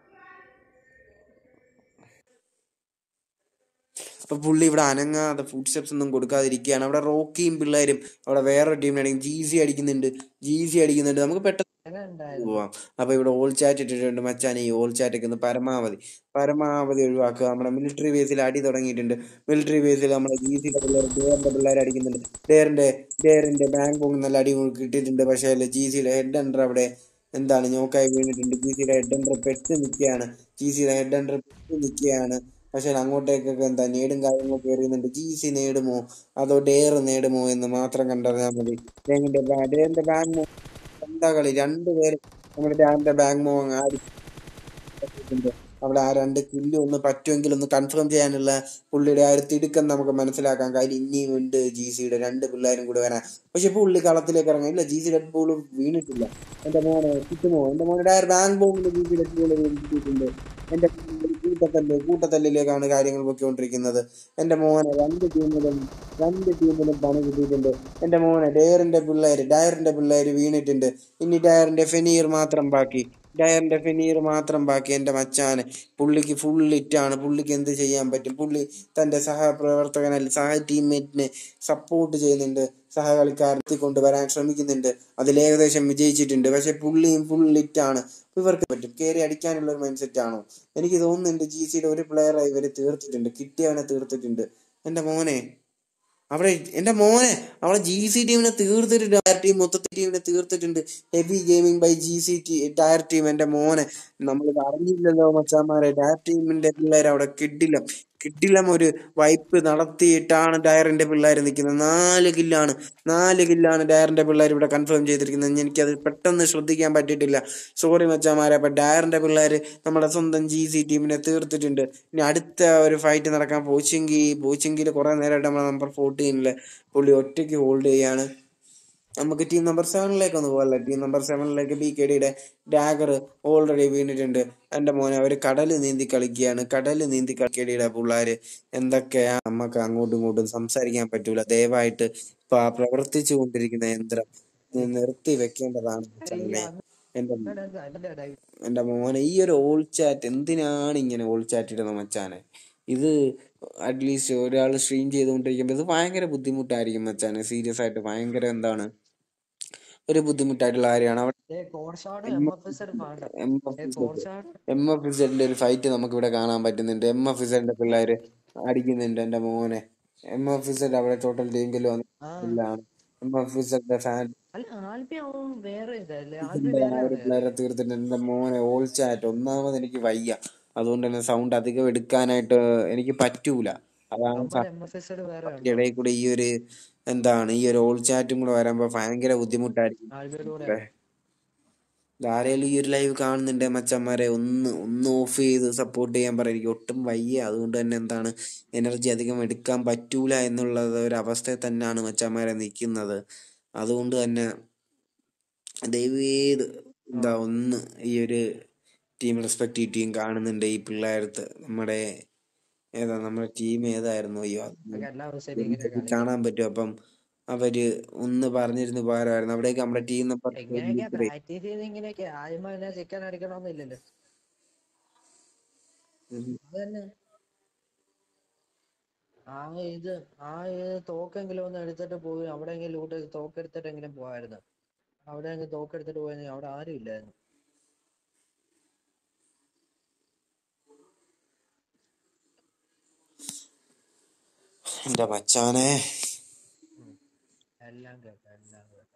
അപ്പൊ പുള്ളി ഇവിടെ അനങ്ങാതെ ഫുഡ് സ്റ്റെപ്സ് ഒന്നും കൊടുക്കാതിരിക്കുകയാണ് അവിടെ റോക്കിയും പിള്ളേരും അവിടെ വേറെ ടീമിനാണെങ്കിൽ ജി സി അടിക്കുന്നുണ്ട് ജി സി അടിക്കുന്നുണ്ട് നമുക്ക് പെട്ടെന്ന് പോവാം അപ്പൊ ഇവിടെ ഓൾ ചാറ്റ് ഇട്ടിട്ടുണ്ട് മച്ചാനെ ഈ ഓൾ ചാറ്റ് ഒക്കെ ഒന്ന് പരമാവധി പരമാവധി ഒഴിവാക്കുക നമ്മുടെ മിലിറ്ററി ബേസിൽ അടി തുടങ്ങിയിട്ടുണ്ട് മിലിറ്ററി ബേസിൽ നമ്മുടെ ജി സിയുടെ പിള്ളേർ ഡെയറിന്റെ പിള്ളേർ അടിക്കുന്നുണ്ട് ഡെയറിന്റെ ഡെയറിന്റെ ബാങ്ക് പോങ് നല്ല അടി കിട്ടിയിട്ടുണ്ട് പക്ഷേ ജി സിയുടെ ഹെഡ് അണ്ടർ അവിടെ എന്താണ് ഞോക്കായി വീണിട്ടുണ്ട് ജി സിയുടെ ഹെഡ് അണ്ടർ പെട്ട് നിൽക്കുകയാണ് ജി സിയുടെ ഹെഡ് അണ്ടർ പെട്ട് നിൽക്കുകയാണ് പക്ഷെ അങ്ങോട്ടേക്കൊക്കെ എന്താ നേടും കാര്യങ്ങളൊക്കെ എറിയുന്നുണ്ട് ജി സി നേടുമോ അതോ ഡെയർ നേടുമോ എന്ന് മാത്രം കണ്ടറിഞ്ഞാൽ മതി ഡെയറിന്റെ ഡെയറിന്റെ ബാങ്ക് മോ എന്താ കളി രണ്ടുപേരും നമ്മുടെ ഡെയറിന്റെ ബാങ്ക് മോ ആടി അവിടെ ആ രണ്ട് കില്ല് ഒന്ന് പറ്റുമെങ്കിൽ ഒന്ന് കൺഫേം ചെയ്യാനുള്ള പുള്ളിയുടെ ആ ഒരു തിടുക്കം നമുക്ക് മനസ്സിലാക്കാൻ കാര്യം ഇനിയും ഉണ്ട് ജി സിയുടെ രണ്ട് പിള്ളേരും കൂടെ വരാൻ പക്ഷെ പുള്ളി കളത്തിലേക്ക് ഇറങ്ങാൻ ഇല്ല ജി സി ഡെഡ് ബോൾ വീണിട്ടില്ല എന്റെ മോനെ കിട്ടുമോ എന്റെ മോനെ ഡയർ ബാങ്ക് ബോളിൽ ജി സി ഡെഡ് ബോൾ വീണിട്ടുണ്ട് എന്റെ കൂട്ടത്തല്ല് കൂട്ടത്തല്ലിലേക്കാണ് കാര്യങ്ങൾ പൊയ്ക്കൊണ്ടിരിക്കുന്നത് എന്റെ മോനെ രണ്ട് ടീമിലും രണ്ട് ടീമിലും പണി കിട്ടിയിട്ടുണ്ട് എന്റെ മോനെ ഡയറിന്റെ പിള്ളേര് ഡയറിന്റെ പിള്ളേര് വീണിട്ടുണ്ട് ഇനി ഡയറിന്റെ ഫെനീർ മാത്രം ബാക്കി ഡയറിന്റെ ഫെനീർ മാത്രം ബാക്കി എന്റെ മച്ചാന് പുള്ളിക്ക് ഫുൾ ലിറ്റാണ് പുള്ളിക്ക് എന്ത് ചെയ്യാൻ പറ്റും പുള്ളി തന്റെ സഹപ്രവർത്തകനല്ല സഹ ടീംമേറ്റിനെ സപ്പോർട്ട് ചെയ്യുന്നുണ്ട് സഹകളിക്കാരത്തി കൊണ്ടുവരാൻ ശ്രമിക്കുന്നുണ്ട് അതിൽ ഏകദേശം വിജയിച്ചിട്ടുണ്ട് പക്ഷെ പുള്ളിയും ഫുൾ ലിറ്റാണ് ഇവർക്ക് പറ്റും കയറി അടിക്കാനുള്ള ഒരു മൈൻഡ് സെറ്റ് ആണോ എനിക്ക് തോന്നുന്നുണ്ട് ജി സിയുടെ ഒരു പ്ലെയറെ ഇവര് തീർത്തിട്ടുണ്ട് കിട്ടിയവനെ തീർത്തിട്ടുണ്ട് എന്റെ മോനെ അവിടെ എന്റെ മോനെ അവിടെ ജി സി ടീമിനെ തീർത്തിട്ടുണ്ട് ടയർ ടീം മൊത്തത്തിൽ ടീമിനെ തീർത്തിട്ടുണ്ട് heavy gaming by G C T tier team എന്റെ മോനെ നമ്മൾ അറിഞ്ഞില്ലല്ലോ മച്ചാമാരെ ടയർ ടീമിന്റെ പിള്ളേർ അവിടെ കിഡിലും കിഡിലം ഒരു വൈപ്പ് നടത്തിയിട്ടാണ് ഡയറിന്റെ പിള്ളേർ നിൽക്കുന്നത് നാല് കില്ലാണ് നാല് കില്ലാണ് ഡയറിന്റെ പിള്ളേർ ഇവിടെ കൺഫേം ചെയ്തിരിക്കുന്നത് എനിക്കത് പെട്ടെന്ന് ശ്രദ്ധിക്കാൻ പറ്റിയിട്ടില്ല സോറി മച്ചാമാരെ അപ്പൊ ഡയറിന്റെ പിള്ളേർ നമ്മുടെ സ്വന്തം ജി സി ടീമിനെ തീർത്തിട്ടുണ്ട് ഇനി അടുത്ത ഒരു ഫൈറ്റ് നടക്കാൻ പോച്ചിങ്കി പോച്ചിങ്കിയിൽ കുറെ നേരമായിട്ട് നമ്മളെ നമ്പർ ഫോർട്ടീനില് പുള്ളി ഒറ്റയ്ക്ക് ഹോൾഡ് ചെയ്യാണ് നമുക്ക് ടീം നമ്പർ സെവനിലേക്ക് ഒന്ന് പോകല്ലേ ടീം നമ്പർ സെവനിലേക്ക് ബി കെ ഡിയുടെ ഡാഗർ ഓൾറെഡി വീണിട്ടുണ്ട് എന്റെ മോനെ അവര് കടല് നീന്തി കളിക്കുകയാണ് കടല് നീന്തി കളിക്കടിയുടെ പിള്ളേര് എന്തൊക്കെയാ നമുക്ക് അങ്ങോട്ടും ഇങ്ങോട്ടും സംസാരിക്കാൻ പറ്റൂല ദയവായിട്ട് ഇപ്പൊ ആ പ്രവർത്തിച്ചു കൊണ്ടിരിക്കുന്ന യന്ത്രം നീ നിർത്തി വെക്കേണ്ടതാണ് ചന്നെ എന്റെ എന്റെ മോനെ ഈ ഒരു ഓൾ ചാറ്റ് എന്തിനാണ് ഇങ്ങനെ ഓൾ ചാറ്റ് ഇടുന്നത് മച്ചാനെ ഇത് അറ്റ്ലീസ്റ്റ് ഒരാൾ സ്ട്രീം ചെയ്തുകൊണ്ടിരിക്കുമ്പോൾ ഇത് ഭയങ്കര ബുദ്ധിമുട്ടായിരിക്കും മച്ചാനെ സീരിയസ് ആയിട്ട് ഭയങ്കര എന്താണ് ഒരു ബുദ്ധിമുട്ടായിട്ടുള്ള കാര്യമാണ് അവിടെ എം എഫ് ഇസഡിന്റെ ഒരു ഫൈറ്റ് നമുക്ക് ഇവിടെ കാണാൻ പറ്റുന്നുണ്ട് എം എഫ് ഇസഡിന്റെ പിള്ളേര് അടിക്കുന്നുണ്ട് എന്റെ മോനെ എം എഫ് ഇസഡ് അവിടെ ടോട്ടൽ ടീമിൽ വന്നില്ലാണ് എം എഫ് ഇസഡിന്റെ ഫാൻ പിള്ളേരെ തീർത്തിട്ടുണ്ട് എന്റെ മോനെ ഓൾ ചാറ്റ് ഒന്നാമത് എനിക്ക് വയ്യ അതുകൊണ്ട് തന്നെ സൗണ്ട് അധികം എടുക്കാനായിട്ട് എനിക്ക് പറ്റൂല അതാണ് അതിന്റെ ഇടയിൽ കൂടെ ഈ ഒരു എന്താണ് ഈ ഒരു ഓൾ ചാറ്റും കൂടെ വരുമ്പോ ഭയങ്കര ബുദ്ധിമുട്ടായിരിക്കും ആരെങ്കിലും ഈ ഒരു ലൈവ് കാണുന്നുണ്ട് മച്ചന്മാരെ ഒന്ന് ഒന്ന് ഓഫ് ചെയ്ത് സപ്പോർട്ട് ചെയ്യാൻ പറയും എനിക്ക് ഒട്ടും വയ്യ അതുകൊണ്ട് തന്നെ എന്താണ് എനർജി അധികം എടുക്കാൻ പറ്റൂല എന്നുള്ളത് ഒരു അവസ്ഥയിൽ തന്നെയാണ് മച്ചന്മാരെ നിൽക്കുന്നത് അതുകൊണ്ട് തന്നെ ദയവേത് എന്താ ഒന്ന് ഈ ഒരു ടീം റെസ്പെക്ട് ടീം കാണുന്നുണ്ട് ഈ പിള്ളേരത്ത് നമ്മുടെ ഏതാ നമ്മുടെ ടീം ഏതായിരുന്നു അയ്യോ കാണാൻ പറ്റും അപ്പം അവര് ഒന്ന് പറഞ്ഞിരുന്നു പോരായിരുന്നു അവിടേക്ക് നമ്മുടെ ടീം നമ്പർ ഇങ്ങനെയൊക്കെ ആദ്യം ചിക്കൻ അടിക്കണമെന്നില്ലല്ലോ അതന്നെ ആ ഇത് ആ ഇത് തോക്കെങ്കിലും ഒന്ന് എടുത്തിട്ട് പോയി അവിടെയെങ്കിലും ലൂട്ട് തോക്ക് എടുത്തിട്ടെങ്കിലും പോവായിരുന്നു അവിടെ അങ്ങ് തോക്കെടുത്തിട്ട് പോയെങ്കിൽ അവിടെ ആരും ഇല്ലായിരുന്നു എന്റെ മച്ചാനെ എല്ലാം കേട്ടോ എല്ലാം കേട്ടോ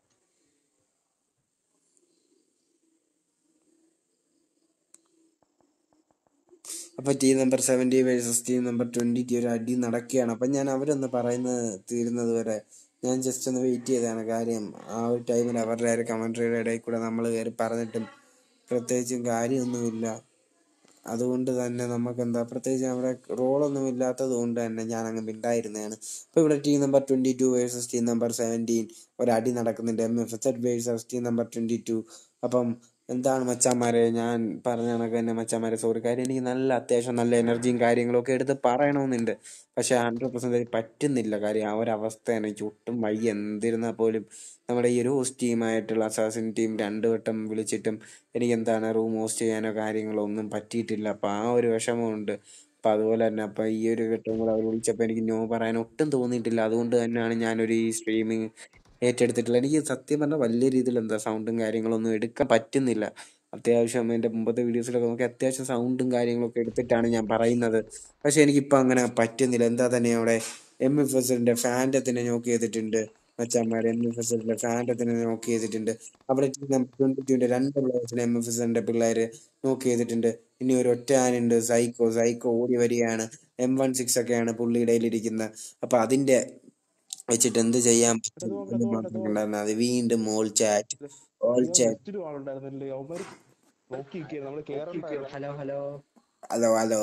അപ്പൊ team number seventy versus team number ട്വന്റിക്ക് ഒരു അടി നടക്കുകയാണ് അപ്പൊ ഞാൻ അവരൊന്ന് പറയുന്നത് തീരുന്നത് വരെ ഞാൻ ജസ്റ്റ് ഒന്ന് വെയിറ്റ് ചെയ്തതാണ് കാര്യം ആ ഒരു ടൈമിൽ അവരുടെ ഒരു കമന്ററിയുടെ ഇടയിൽ കൂടെ നമ്മൾ കയറി പറഞ്ഞിട്ടും പ്രത്യേകിച്ചും കാര്യമൊന്നുമില്ല അതുകൊണ്ട് തന്നെ നമുക്ക് എന്താ പ്രത്യേകിച്ച് അവിടെ റോളൊന്നും ഇല്ലാത്തത് കൊണ്ട് തന്നെ ഞാൻ അങ്ങ് മിണ്ടായിരുന്നതാണ് അപ്പൊ ഇവിടെ team number twenty two versus team number seventeen ഒരടി നടക്കുന്നുണ്ട് M F S versus team number twenty two അപ്പം എന്താണ് മച്ചാന്മാരെ ഞാൻ പറഞ്ഞ കണക്ക് തന്നെ മച്ചാന്മാരെ സോറി കാര്യം എനിക്ക് നല്ല അത്യാവശ്യം നല്ല എനർജിയും കാര്യങ്ങളും ഒക്കെ എടുത്ത് പറയണമെന്നുണ്ട് പക്ഷെ ഹൺഡ്രഡ് പെർസെൻറ്റേജ് പറ്റുന്നില്ല കാര്യം ആ ഒരു അവസ്ഥയാണ് എനിക്ക് ഒട്ടും വയ്യ എന്തിരുന്നാൽ പോലും നമ്മുടെ ഈ ഒരു ഹോസ്റ്റ് ടീമായിട്ടുള്ള അസാസിൻ ടീം രണ്ടു വട്ടം വിളിച്ചിട്ടും എനിക്ക് എന്താണ് റൂം ഹോസ്റ്റ് ചെയ്യാനോ കാര്യങ്ങളോ ഒന്നും പറ്റിയിട്ടില്ല അപ്പം ആ ഒരു വിഷമമുണ്ട് അപ്പം അതുപോലെ തന്നെ അപ്പം ഈ ഒരു ഘട്ടം കൂടെ അവർ വിളിച്ചപ്പോൾ എനിക്ക് നോ പറയാൻ ഒട്ടും തോന്നിയിട്ടില്ല അതുകൊണ്ട് തന്നെയാണ് ഞാനൊരു ഈ സ്ട്രീമിങ് ഏറ്റെടുത്തിട്ടുള്ളത് എനിക്ക് സത്യം പറഞ്ഞാൽ വലിയ രീതിയിൽ എന്താ സൗണ്ടും കാര്യങ്ങളൊന്നും എടുക്കാൻ പറ്റുന്നില്ല അത്യാവശ്യം എൻ്റെ മുമ്പത്തെ വീഡിയോസിലൊക്കെ നോക്കി അത്യാവശ്യം സൗണ്ടും കാര്യങ്ങളൊക്കെ എടുത്തിട്ടാണ് ഞാൻ പറയുന്നത് പക്ഷെ എനിക്കിപ്പോൾ അങ്ങനെ പറ്റുന്നില്ല എന്താ തന്നെ അവിടെ എം എഫ് എസിന്റെ ഫാൻറ്റത്തിനെ നോക്ക് ചെയ്തിട്ടുണ്ട് മച്ചാന്മാർ എം എഫ് എസിന്റെ ഫാൻറ്റത്തിനെ നോക്ക് ചെയ്തിട്ടുണ്ട് അവിടെ ട്വന്റി ട്വന്റി രണ്ട് പ്ലേയേഴ്സിനെ എം എഫ് എസിന്റെ പിള്ളേര് നോക്ക് ചെയ്തിട്ടുണ്ട് ഇനി ഒരു ഒറ്റ ആനുണ്ട് സൈക്കോ സൈക്കോ ഓടി വരികയാണ് എം വൺ സിക്സ് ഒക്കെയാണ് പുള്ളിയുടെ ഇരിക്കുന്നത് അപ്പൊ അതിന്റെ വെച്ചിട്ട് എന്ത് ചെയ്യാൻ പറ്റും എന്ന് മാത്രം കണ്ടായിരുന്നു അത് വീണ്ടും മോൾ ചാറ്റ് ഓൾ ചാറ്റ് ലെഫ്റ്റിലും ആളുണ്ടായിരുന്നല്ലേ അവന്മാര് നോക്കി നിൽക്കുകയായിരുന്നു നമ്മള് കേറണ്ടായിരുന്നു hello hello hello hello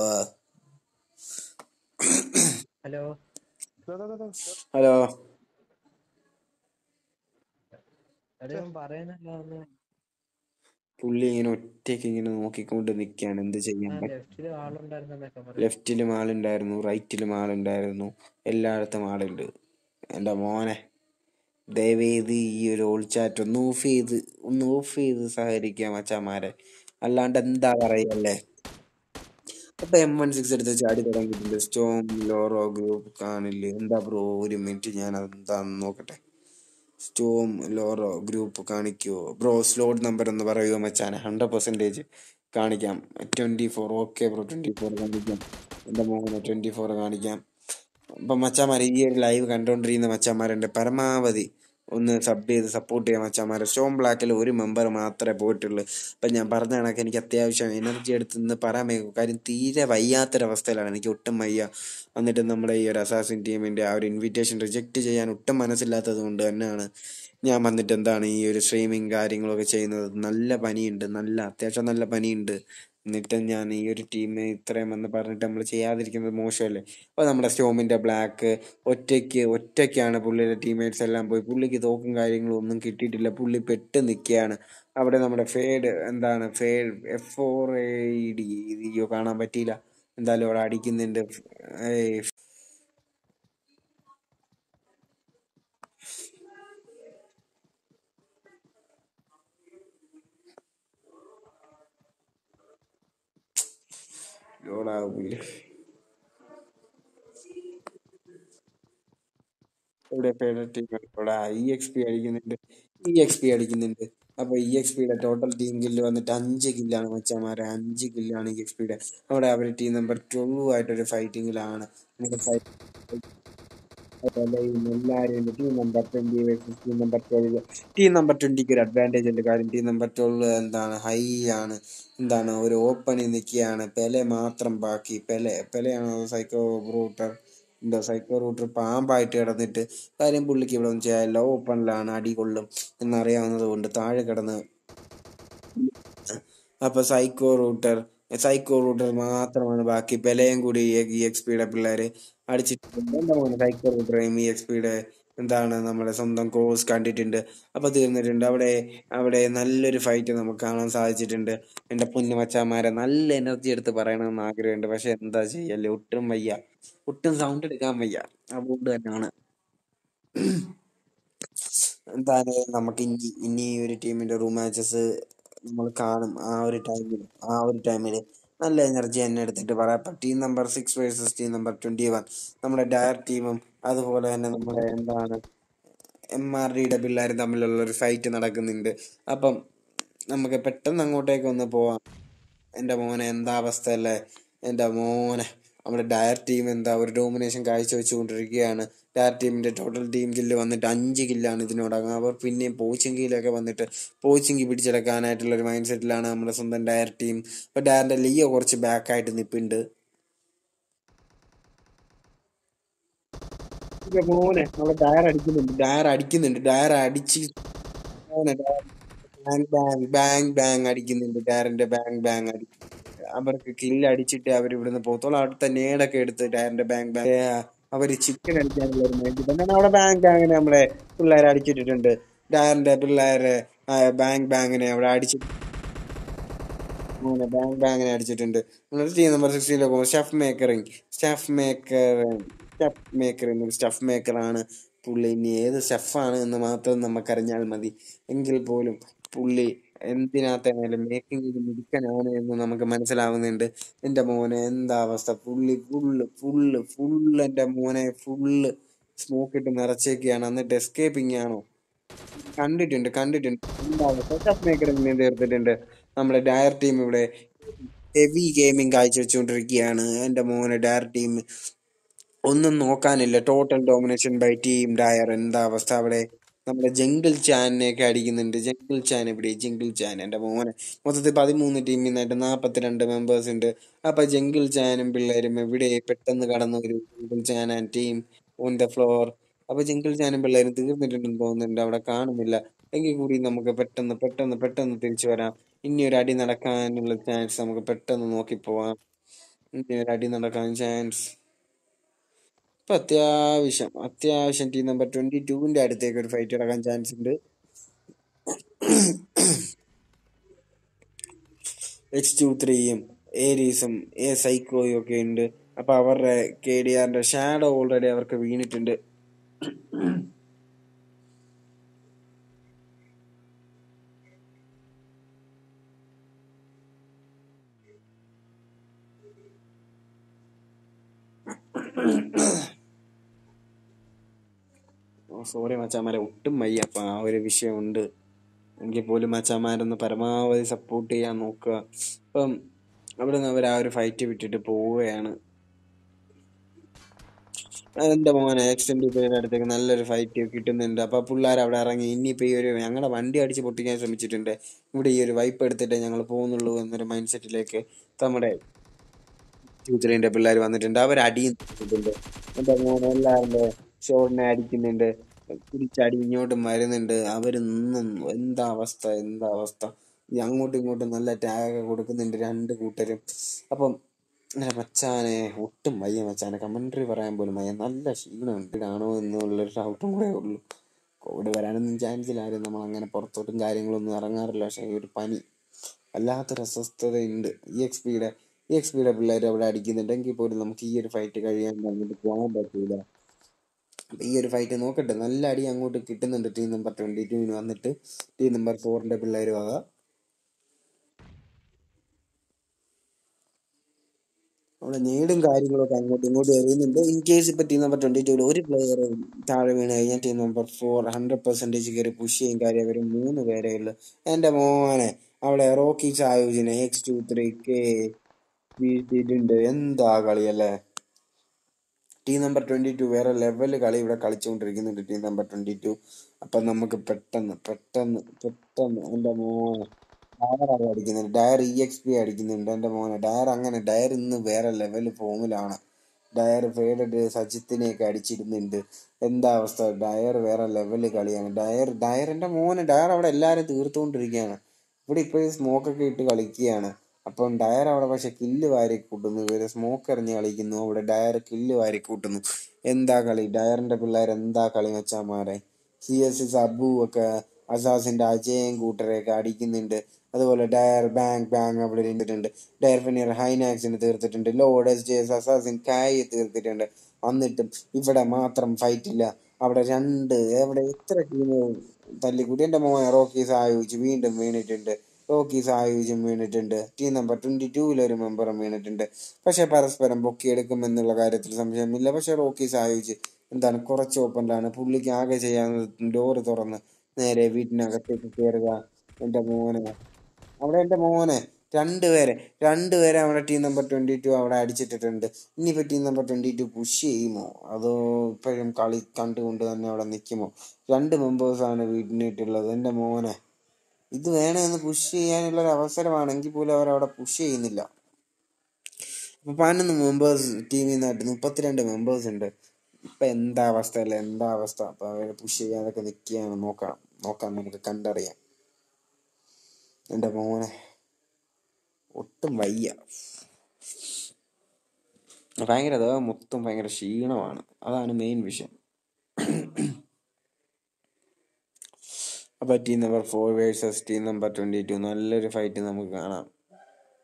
hello ദാ, ദാ, ദാ, ദാ. ഹലോ എടാ ഞാൻ പറയുന്നല്ലോ ഒന്ന് പുള്ളി ഇങ്ങനെ ഒറ്റയ്ക്ക് ഇങ്ങനെ നോക്കിക്കൊണ്ട് നിൽക്കുകയാണ് എന്ത് ചെയ്യാൻ ആ പറ്റും ലെഫ്റ്റില് ആളുണ്ടായിരുന്നൊക്കെ പറഞ്ഞു ലെഫ്റ്റിലും ആളുണ്ടായിരുന്നു റൈറ്റിലും ആളുണ്ടായിരുന്നു എല്ലായിടത്തും ആളുണ്ട് എൻ്റെ മോനെ ദയവേത് ഈ ഒരു ഓൾ ചാറ്റ് ഒന്ന് ഓഫ് ചെയ്ത് ഒന്ന് ഓഫ് ചെയ്ത് സഹകരിക്കാം മച്ചാമാരെ അല്ലാണ്ട് എന്താ പറയല്ലേ അപ്പൊ എം വൺ സിക്സ് എടുത്ത് ചാടി തുടങ്ങിയിട്ടുണ്ട് സ്റ്റോം ലോറോ ഗ്രൂപ്പ് കാണില്ലേ എന്താ ബ്രോ ഒരു മിനിറ്റ് ഞാൻ അതെന്താന്ന് നോക്കട്ടെ സ്റ്റോം ലോറോ ഗ്രൂപ്പ് കാണിക്കുവോ ബ്രോ സ്ലോട്ട് നമ്പർ എന്ന് പറയുമോ മച്ചാനെ ഹൺഡ്രഡ് പെർസെൻറ്റേജ് കാണിക്കാം twenty four okay bro twenty four കാണിക്കാം എൻ്റെ മോനെ ട്വൻറ്റി ഫോർ കാണിക്കാം അപ്പം മച്ചാമാരെ ഈ ഒരു ലൈവ് കണ്ടുകൊണ്ടിരിക്കുന്ന മച്ചാമാരെ പരമാവധി ഒന്ന് സബ് ചെയ്ത് സപ്പോർട്ട് ചെയ്യാൻ മച്ചാമാരെ സ്റ്റോം ബ്ലാക്കിൽ ഒരു മെമ്പർ മാത്രമേ പോയിട്ടുള്ളൂ അപ്പം ഞാൻ പറഞ്ഞ കണക്ക് എനിക്ക് അത്യാവശ്യം എനർജി എടുത്ത് നിന്ന് പറയാൻ വയ്യ കാര്യം തീരെ വയ്യാത്തൊരവസ്ഥയിലാണ് എനിക്ക് ഒട്ടും വയ്യ എന്നിട്ട് നമ്മുടെ ഈ ഒരു അസാസിൻ ടീമിൻ്റെ ആ ഒരു ഇൻവിറ്റേഷൻ റിജക്റ്റ് ചെയ്യാൻ ഒട്ടും മനസ്സില്ലാത്തത് കൊണ്ട് തന്നെയാണ് ഞാൻ വന്നിട്ട് എന്താണ് ഈ ഒരു സ്ട്രീമിങ് കാര്യങ്ങളൊക്കെ ചെയ്യുന്നത് നല്ല പനിയുണ്ട് നല്ല അത്യാവശ്യം നല്ല പനിയുണ്ട് എന്നിട്ട് ഞാൻ ഈ ഒരു ടീമിനെ ഇത്രയും എന്ന് പറഞ്ഞിട്ട് നമ്മൾ ചെയ്യാതിരിക്കുന്നത് മോശമല്ലേ അപ്പോൾ നമ്മുടെ സ്റ്റോമിൻ്റെ ബ്ലാക്ക് ഒറ്റയ്ക്ക് ഒറ്റയ്ക്കാണ് പുള്ളിയുടെ ടീംമേറ്റ്സ് എല്ലാം പോയി പുള്ളിക്ക് തോക്കും കാര്യങ്ങളും ഒന്നും കിട്ടിയിട്ടില്ല പുള്ളി പെട്ട് നിൽക്കുകയാണ് അവിടെ നമ്മുടെ ഫേഡ് എന്താണ് fade F four A D അയ്യോ കാണാൻ പറ്റിയില്ല എന്തായാലും അവിടെ അടിക്കുന്നുണ്ട് ഏയ് ലോഡാവില്ല ഇവിടെ ഫേവറേറ്റ് ടീം ഇവിടെ ഇ എക്സ് പി അടിക്കുന്നുണ്ട് ഇ എക്സ് പി അടിക്കുന്നുണ്ട് അപ്പൊ ഇ എക്സ് പിയുടെ ടോട്ടൽ ടീം കില്ല് വന്നിട്ട് അഞ്ച് കില്ലാണ് മച്ചാമാരെ അഞ്ച് കില്ലാണ് ഇ എക്സ് പിയുടെ അവിടെ അവർ ടീം നമ്പർ ട്വൽവ് ആയിട്ടൊരു ഫൈറ്റിങ്ങിലാണ് എല്ലാവരും team number twenty versus team number twelve team number ട്വന്റിക്ക് ഒരു അഡ്വാൻറ്റേജ് ഉണ്ട് കാര്യം ടീം നമ്പർ ട്വൽവ് എന്താണ് ഹൈ ആണ് എന്താണ് ഒരു ഓപ്പണിൽ നിൽക്കുകയാണ് പെലെ മാത്രം ബാക്കി പെലെ പെലെയാണോ സൈക്കോ റൂട്ടർ എന്താ സൈക്കോ റൂട്ടർ പാമ്പായിട്ട് കിടന്നിട്ട് കാര്യം പുള്ളിക്ക് ഇവിടെ ഒന്നും ചെയ്യാനില്ല ഓപ്പണിലാണ് അടി കൊള്ളും എന്നറിയാവുന്നത് കൊണ്ട് താഴെ കിടന്ന് അപ്പൊ സൈക്കോ റൂട്ടർ സൈക്കോ റൂട്ടർ മാത്രമാണ് ബാക്കി പെലയും കൂടി ഇ എക്സ് പിയുടെ പിള്ളേര് അടിച്ചിട്ടുണ്ട് എന്താ മോനെ സൈക്കോ റൂട്ടറേയും ഇ എക്സ് പിയുടെ എന്താണ് നമ്മുടെ സ്വന്തം കോഴ്സ് കണ്ടിട്ടുണ്ട് അപ്പൊ തീർന്നിട്ടുണ്ട് അവിടെ അവിടെ നല്ലൊരു ഫൈറ്റ് നമുക്ക് കാണാൻ സാധിച്ചിട്ടുണ്ട് എന്റെ പൊന്നു മച്ചാമാരെ നല്ല എനർജി എടുത്ത് പറയണമെന്ന് ആഗ്രഹമുണ്ട് പക്ഷെ എന്താ ചെയ്യല്ലേ ഒട്ടും വയ്യ ഒട്ടും സൗണ്ട് എടുക്കാൻ വയ്യ അതുകൊണ്ട് തന്നെയാണ് എന്താണ് നമുക്ക് ഇനി ഇനി ഈ ഒരു ടീമിന്റെ റൂം മാച്ചസ് നമ്മൾ കാണും ആ ഒരു ടൈമിൽ ആ ഒരു ടൈമിൽ നല്ല എനർജി തന്നെ എടുത്തിട്ട് പറയാം ഇപ്പം team number six versus team number twenty one നമ്മുടെ ഡയർ ടീമും അതുപോലെ തന്നെ നമ്മുടെ എന്താണ് എം ആർ ഡിയുടെ പിള്ളേരും തമ്മിലുള്ള ഒരു ഫൈറ്റ് നടക്കുന്നുണ്ട് അപ്പം നമുക്ക് പെട്ടെന്ന് അങ്ങോട്ടേക്ക് ഒന്ന് പോവാം എൻ്റെ മോനെ എന്താ അവസ്ഥ അല്ലേ എൻ്റെ മോനെ നമ്മുടെ ഡയർ ടീം എന്താ ഒരു ഡോമിനേഷൻ കാഴ്ചവെച്ചുകൊണ്ടിരിക്കുകയാണ് ഡയർ ടീമിന്റെ ടോട്ടൽ ടീം കില്ല് വന്നിട്ട് അഞ്ച് കില്ലാണ് ഇതിനോടകം അവർ പിന്നെയും പോച്ചിങ്കിയിലൊക്കെ വന്നിട്ട് പോച്ചിങ്കി പിടിച്ചെടുക്കാനായിട്ടുള്ള ഒരു മൈൻഡ് സെറ്റിലാണ് നമ്മുടെ സ്വന്തം ഡയർ ടീം അപ്പൊ ഡയറിന്റെ ലിയോ കുറച്ച് ബാക്കായിട്ട് നിൽപ്പുണ്ട് ഇന്റെ മോനെ നമ്മളെ ഡയർ അടിക്കുന്നുണ്ട് ഡയർ അടിക്കുന്നുണ്ട് ഡയർ അടിച്ച് മോനെ ബാങ് ബാങ് ബാങ് ബാങ് അടിക്കുന്നുണ്ട് ഡയറിന്റെ ബാങ് ബാങ് അടി അവർക്ക് കില്ല് അടിച്ചിട്ട് അവർ ഇവിടുന്ന് പോത്തോളം അടുത്ത നേടൊക്കെ എടുത്ത് ഡയറിന്റെ ബാങ് ബാങ് അവര് ചിക്കൻ അടിക്കാനുള്ള ഒരു മൈൻഡ് തന്നെയാണ് അവിടെ ബാങ്ക് ബാങ്ങിനെ നമ്മളെ പിള്ളേരെ അടിച്ചിട്ടിട്ടുണ്ട് ഡയറിന്റെ പിള്ളേരെ ബാങ്ക് ബാങ്ങിനെ അവിടെ അടിച്ചിട്ട് മോനെ ബാങ് ബാങ്ങിനെ അടിച്ചിട്ടുണ്ട് എന്നിട്ട് ടീം നമ്പർ സിക്സ്റ്റീനിലേക്ക് പോകുമ്പോൾ സ്റ്റഫ് മേക്കറിങ് സ്റ്റഫ് മേക്കർ സ്റ്റഫ് മേക്കർ എന്നൊരു സ്റ്റഫ് മേക്കറാണ് പുള്ളി ഇനി ഏത് സ്റ്റഫാണ് എന്ന് മാത്രം നമുക്കറിഞ്ഞാൽ മതി എങ്കിൽ പോലും പുള്ളി എന്തിനകത്തായാലും മേക്കിംഗ് മിടുക്കനാണ് എന്ന് നമുക്ക് മനസ്സിലാവുന്നുണ്ട് എൻ്റെ മോനെ എന്താ അവസ്ഥ പുള്ളി ഫുള്ള് ഫുള്ള് ഫുള്ള് എൻ്റെ മോനെ ഫുള്ള് സ്മോക്ക് ഇട്ട് നിറച്ചേക്കാണ് എന്നിട്ട് എസ്കേപ്പിംഗ് ആണോ കണ്ടിട്ടുണ്ട് കണ്ടിട്ടുണ്ട് എന്താ അവസ്ഥ സ്റ്റഫ് മേക്കറിനെ തീർത്തിട്ടുണ്ട് നമ്മുടെ ഡയർ ടീം ഇവിടെ ഹെവി ഗെയിമിംഗ് കാഴ്ചവെച്ചുകൊണ്ടിരിക്കുകയാണ് എൻ്റെ മോനെ ഡയർ ടീം ഒന്നും നോക്കാനില്ല total domination by team dire എന്താ അവസ്ഥ അവിടെ നമ്മുടെ ജംഗിൾ ചാനിനെയൊക്കെ അടിക്കുന്നുണ്ട് ജംഗിൾ ചാൻ ഇവിടെ ജംഗിൾ ചാൻ എൻ്റെ മോനെ മൊത്തത്തിൽ പതിമൂന്ന് ടീമിൽ നിന്നായിട്ട് നാൽപ്പത്തിരണ്ട് മെമ്പേഴ്സ് ഉണ്ട് അപ്പൊ ജംഗിൾ ചാനും പിള്ളേരും എവിടെ പെട്ടെന്ന് കടന്നു ഒരു jungle Chan and team on the floor അപ്പൊ ജംഗിൾ ചാനും പിള്ളേരും തീർന്നിട്ടുണ്ടെന്ന് തോന്നുന്നുണ്ട് അവിടെ കാണുന്നില്ല എങ്കിൽ കൂടി നമുക്ക് പെട്ടെന്ന് പെട്ടെന്ന് പെട്ടെന്ന് തിരിച്ചു വരാം ഇനി ഒരു അടി നടക്കാനുള്ള ചാൻസ് നമുക്ക് പെട്ടെന്ന് നോക്കിപ്പോവാം ഇനി ഒരു അടി നടക്കാൻ ചാൻസ് ഇപ്പൊ അത്യാവശ്യം അത്യാവശ്യം ടീം നമ്പർ ട്വന്റി ടൂവിന്റെ അടുത്തേക്ക് ഒരു ഫൈറ്റ് നടക്കാൻ ചാൻസ് ഉണ്ട് എച്ച് ടു ത്രീയും ഏരീസും എ സൈക്കോയും ഒക്കെ ഉണ്ട് അപ്പൊ അവരുടെ കെ ഡി ആറിന്റെ ഷാഡോ ഓൾറെഡി അവർക്ക് വീണിട്ടുണ്ട് സോറി മച്ചാമാരെ ഒട്ടും വയ്യ അപ്പൊ ആ ഒരു വിഷയമുണ്ട് എങ്കിൽ പോലും മച്ചാമാരൊന്ന് പരമാവധി സപ്പോർട്ട് ചെയ്യാൻ നോക്കുക അപ്പം അവിടെ നിന്ന് അവർ ആ ഒരു ഫൈറ്റ് വിട്ടിട്ട് പോവുകയാണ് എന്റെ മോനെ എക്സ്റ്റെൻഡ് പേരുടെ അടുത്തേക്ക് നല്ലൊരു ഫൈറ്റ് കിട്ടുന്നുണ്ട് അപ്പൊ പിള്ളേർ അവിടെ ഇറങ്ങി ഇനിയിപ്പോ ഈ ഒരു ഞങ്ങളുടെ വണ്ടി അടിച്ച് പൊട്ടിക്കാൻ ശ്രമിച്ചിട്ടുണ്ട് ഇവിടെ ഈ ഒരു വൈപ്പ് എടുത്തിട്ടേ ഞങ്ങൾ പോകുന്നുള്ളൂ എന്നൊരു മൈൻഡ് സെറ്റിലേക്ക് നമ്മുടെ ടീച്ചറിന്റെ പിള്ളേർ വന്നിട്ടുണ്ട് അവർ അടിയും തിന്നിട്ടുണ്ട് എന്റെ മോനെ എല്ലാവരുടെ ഷോറിനെ അടിക്കുന്നുണ്ട് തിരിച്ചടി ഇങ്ങോട്ടും വരുന്നുണ്ട് അവരൊന്നും എന്താ അവസ്ഥ എന്താ അവസ്ഥ ഈ അങ്ങോട്ടും ഇങ്ങോട്ടും നല്ല ടാഗ് കൊടുക്കുന്നുണ്ട് രണ്ട് കൂട്ടരും അപ്പം അങ്ങനെ മച്ചാനെ ഒട്ടും വയ്യ മച്ചാനെ കമന്ററി പറയാൻ പോലും വയ്യ നല്ല ക്ഷീണമുണ്ട് ഇതാണോ എന്നുള്ളൊരു ഡൗട്ടും കൂടെ ഉള്ളൂ കോവിഡ് വരാനൊന്നും ചാൻസ് ഇല്ലായിരുന്നു നമ്മൾ അങ്ങനെ പുറത്തോട്ടും കാര്യങ്ങളൊന്നും ഇറങ്ങാറില്ല പക്ഷേ ഈ ഒരു പനി വല്ലാത്തൊരു അസ്വസ്ഥതയുണ്ട് ഇ എക്സ് പിയുടെ ഇ എക്സ് പിയുടെ പിള്ളേർ അവിടെ അടിക്കുന്നുണ്ടെങ്കിൽ പോലും നമുക്ക് ഈ ഒരു ഫൈറ്റ് കഴിയാൻ അങ്ങോട്ട് പോകാൻ പറ്റൂല അപ്പൊ ഈ ഒരു ഫൈറ്റ് നോക്കട്ടെ നല്ല അടി അങ്ങോട്ട് കിട്ടുന്നുണ്ട് ടീം നമ്പർ ട്വന്റി ടുവിന് വന്നിട്ട് ടീം നമ്പർ ഫോറിന്റെ പിള്ളേർ വക അവിടെ നേടും കാര്യങ്ങളൊക്കെ അങ്ങോട്ടും ഇങ്ങോട്ടും എറിയുന്നുണ്ട് ഇൻ കേസ് ഇപ്പൊ ടീം നമ്പർ ട്വന്റി ടൂവിൽ ഒരു പ്ലെയർ താഴെ വീണ് കഴിഞ്ഞാൽ team number four hundred percentage കയറി പുഷ് ചെയ്യും കാര്യം അവർ മൂന്ന് പേരേ ഉള്ളു എന്റെ മോനെ അവിടെ റോക്കി സായുജിനെ എക്സ് ടു ത്രീ കെ വീഴ്ത്തിയിട്ടുണ്ട് എന്താ കളിയല്ലേ ടീം നമ്പർ ട്വന്റി ടു വേറെ ലെവൽ കളി ഇവിടെ കളിച്ചുകൊണ്ടിരിക്കുന്നുണ്ട് ടീം നമ്പർ ട്വന്റി ടു അപ്പൊ നമുക്ക് പെട്ടെന്ന് പെട്ടെന്ന് പെട്ടെന്ന് എന്റെ മോനെ ഡയർ അവിടെ അടിക്കുന്നുണ്ട് ഡയർ ഇ എക്സ് പി അടിക്കുന്നുണ്ട് എന്റെ മോനെ ഡയർ അങ്ങനെ ഡയർ ഇന്ന് വേറെ ലെവൽ ഫോമിലാണ് ഡയർ ഫേഡഡ് സജിത്തിനെയൊക്കെ അടിച്ചിരുന്നുണ്ട് എന്താ അവസ്ഥ ഡയർ വേറെ ലെവല് കളിയാണ് ഡയർ ഡയറിന്റെ മോനെ ഡയർ അവിടെ എല്ലാരും തീർത്തുകൊണ്ടിരിക്കുകയാണ് ഇവിടെ ഇപ്പോഴും സ്മോക്കൊക്കെ ഇട്ട് കളിക്കുകയാണ് അപ്പം ഡയർ അവിടെ പക്ഷെ കില്ല് വാരി കൂട്ടുന്നു ഇവര് സ്മോക്ക് എറിഞ്ഞ് കളിക്കുന്നു അവിടെ ഡയർ കില്ല് വാരി കൂട്ടുന്നു എന്താ കളി ഡയറിന്റെ പിള്ളേർ എന്താ കളി വെച്ചാമാരെ സി എസ് സബു ഒക്കെ അസാസിന്റെ അജയും കൂട്ടരെയൊക്കെ അടിക്കുന്നുണ്ട് അതുപോലെ ഡയർ ബാങ്ക് ബാങ്ക് അവിടെ ഇരുന്നിട്ടുണ്ട് ഡയർ ഫിനിയർ ഹൈനാക്സിന് തീർത്തിട്ടുണ്ട് lord S J S assassin കായി തീർത്തിട്ടുണ്ട് എന്നിട്ടും ഇവിടെ മാത്രം ഫൈറ്റ് ഇല്ല അവിടെ രണ്ട് അവിടെ എത്ര ടീം തല്ലിക്കൂട്ടി എന്റെ മോനെ റോക്കീസ് ആയോജിച്ച് വീണ്ടും വീണിട്ടുണ്ട് റോക്കീസ് ആയോജിച്ചും വീണിട്ടുണ്ട് ടീം നമ്പർ ട്വന്റി ടൂവിലൊരു മെമ്പറും വീണിട്ടുണ്ട് പക്ഷെ പരസ്പരം പൊക്കിയെടുക്കും എന്നുള്ള കാര്യത്തിൽ സംശയമില്ല പക്ഷെ റോക്കീസ് ആയോജിച്ച് എന്താണ് കുറച്ച് ഓപ്പണിലാണ് പുള്ളിക്ക് ആകെ ചെയ്യാൻ ഡോറ് തുറന്ന് നേരെ വീട്ടിനകത്തേക്ക് കയറുക എന്റെ മോനെ അവിടെ എന്റെ മോനെ രണ്ടുപേരെ രണ്ടുപേരെ അവിടെ ടീം നമ്പർ ട്വന്റി ടു അവിടെ അടിച്ചിട്ടിട്ടുണ്ട് ഇനിയിപ്പോ team number twenty two push ചെയ്യുമോ അതോ ഇപ്പോഴും കളി കണ്ടുകൊണ്ട് തന്നെ അവിടെ നിൽക്കുമോ രണ്ട് മെമ്പേഴ്സാണ് വീട്ടിനിട്ടുള്ളത് എന്റെ മോനെ ഇത് വേണമെന്ന് പുഷ് ചെയ്യാനുള്ള ഒരു അവസരമാണെങ്കിൽ പോലും അവർ അവിടെ പുഷ് ചെയ്യുന്നില്ല അപ്പൊ പതിനൊന്ന് മെമ്പേഴ്സ് ടീമിൽ നിന്നായിട്ട് മുപ്പത്തിരണ്ട് മെമ്പേഴ്സ് ഉണ്ട് ഇപ്പൊ എന്താ അവസ്ഥ അല്ല എന്താ അവസ്ഥ അപ്പൊ അവരെ പുഷ് ചെയ്യാതൊക്കെ നിൽക്കുകയാണ് നോക്കാം നോക്കാം നമുക്ക് കണ്ടറിയാം എന്റെ മോനെ ഒട്ടും വയ്യ ഭയങ്കര ദേഹം മൊത്തം ഭയങ്കര ക്ഷീണമാണ് അതാണ് മെയിൻ വിഷയം അപ്പൊ team number four versus team number twenty two നല്ലൊരു ഫൈറ്റ് നമുക്ക് കാണാം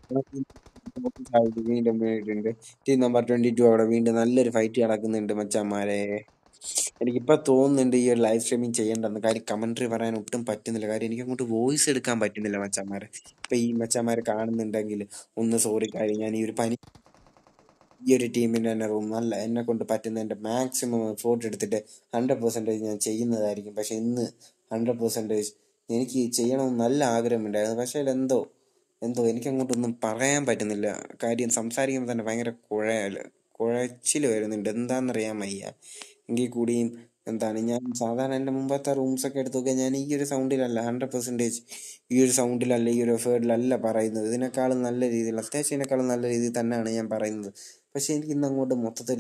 വീണ്ടും വീണിട്ടുണ്ട് ടീം നമ്പർ ട്വന്റി ടു അവിടെ വീണ്ടും നല്ലൊരു ഫൈറ്റ് നടക്കുന്നുണ്ട് മച്ചാന്മാരെ എനിക്കിപ്പോ തോന്നുന്നുണ്ട് ഈ ഒരു ലൈവ് സ്ട്രീമിംഗ് ചെയ്യേണ്ടെന്ന് കാര്യം കമന്ററി പറയാൻ ഒട്ടും പറ്റുന്നില്ല കാര്യം എനിക്ക് അങ്ങോട്ട് വോയിസ് എടുക്കാൻ പറ്റുന്നില്ല മച്ചാന്മാരെ ഇപ്പൊ ഈ മച്ചാന്മാരെ കാണുന്നുണ്ടെങ്കിൽ ഒന്ന് സോറി കാര്യം ഞാൻ ഈ ഒരു പനി ഈ ഒരു ടീമിന്റെ തന്നെ റൂം നല്ല എന്നെ കൊണ്ട് പറ്റുന്നതിന്റെ മാക്സിമം എഫോർട്ട് എടുത്തിട്ട് ഹൺഡ്രഡ് പെർസെന്റേജ് ഞാൻ ചെയ്യുന്നതായിരിക്കും പക്ഷെ ഇന്ന് ഹൺഡ്രഡ് പെർസെന്റേജ് എനിക്ക് ചെയ്യണമെന്ന് നല്ല ആഗ്രഹമുണ്ടായിരുന്നു പക്ഷേ എന്തോ എന്തോ എനിക്ക് അങ്ങോട്ടൊന്നും പറയാൻ പറ്റുന്നില്ല കാര്യം സംസാരിക്കുമ്പോൾ തന്നെ ഭയങ്കര കുഴയല് കുഴച്ചിൽ വരുന്നുണ്ട് എന്താണെന്നറിയാൻ വയ്യ എങ്കിൽ കൂടിയും എന്താണ് ഞാൻ സാധാരണ എൻ്റെ മുമ്പത്തെ റൂംസ് ഒക്കെ എടുത്തു നോക്കിയാൽ ഞാൻ ഈ ഒരു സൗണ്ടിലല്ല ഹൺഡ്രഡ് പെർസെൻറ്റേജ് ഈ ഒരു സൗണ്ടിലല്ല ഈ ഒരു എഫേർഡിലല്ല പറയുന്നത് ഇതിനേക്കാളും നല്ല രീതിയിൽ അത്യാവശ്യം ഇതിനേക്കാളും നല്ല രീതിയിൽ തന്നെയാണ് ഞാൻ പറയുന്നത് പക്ഷെ എനിക്ക് ഇന്ന് അങ്ങോട്ട് മൊത്തത്തിൽ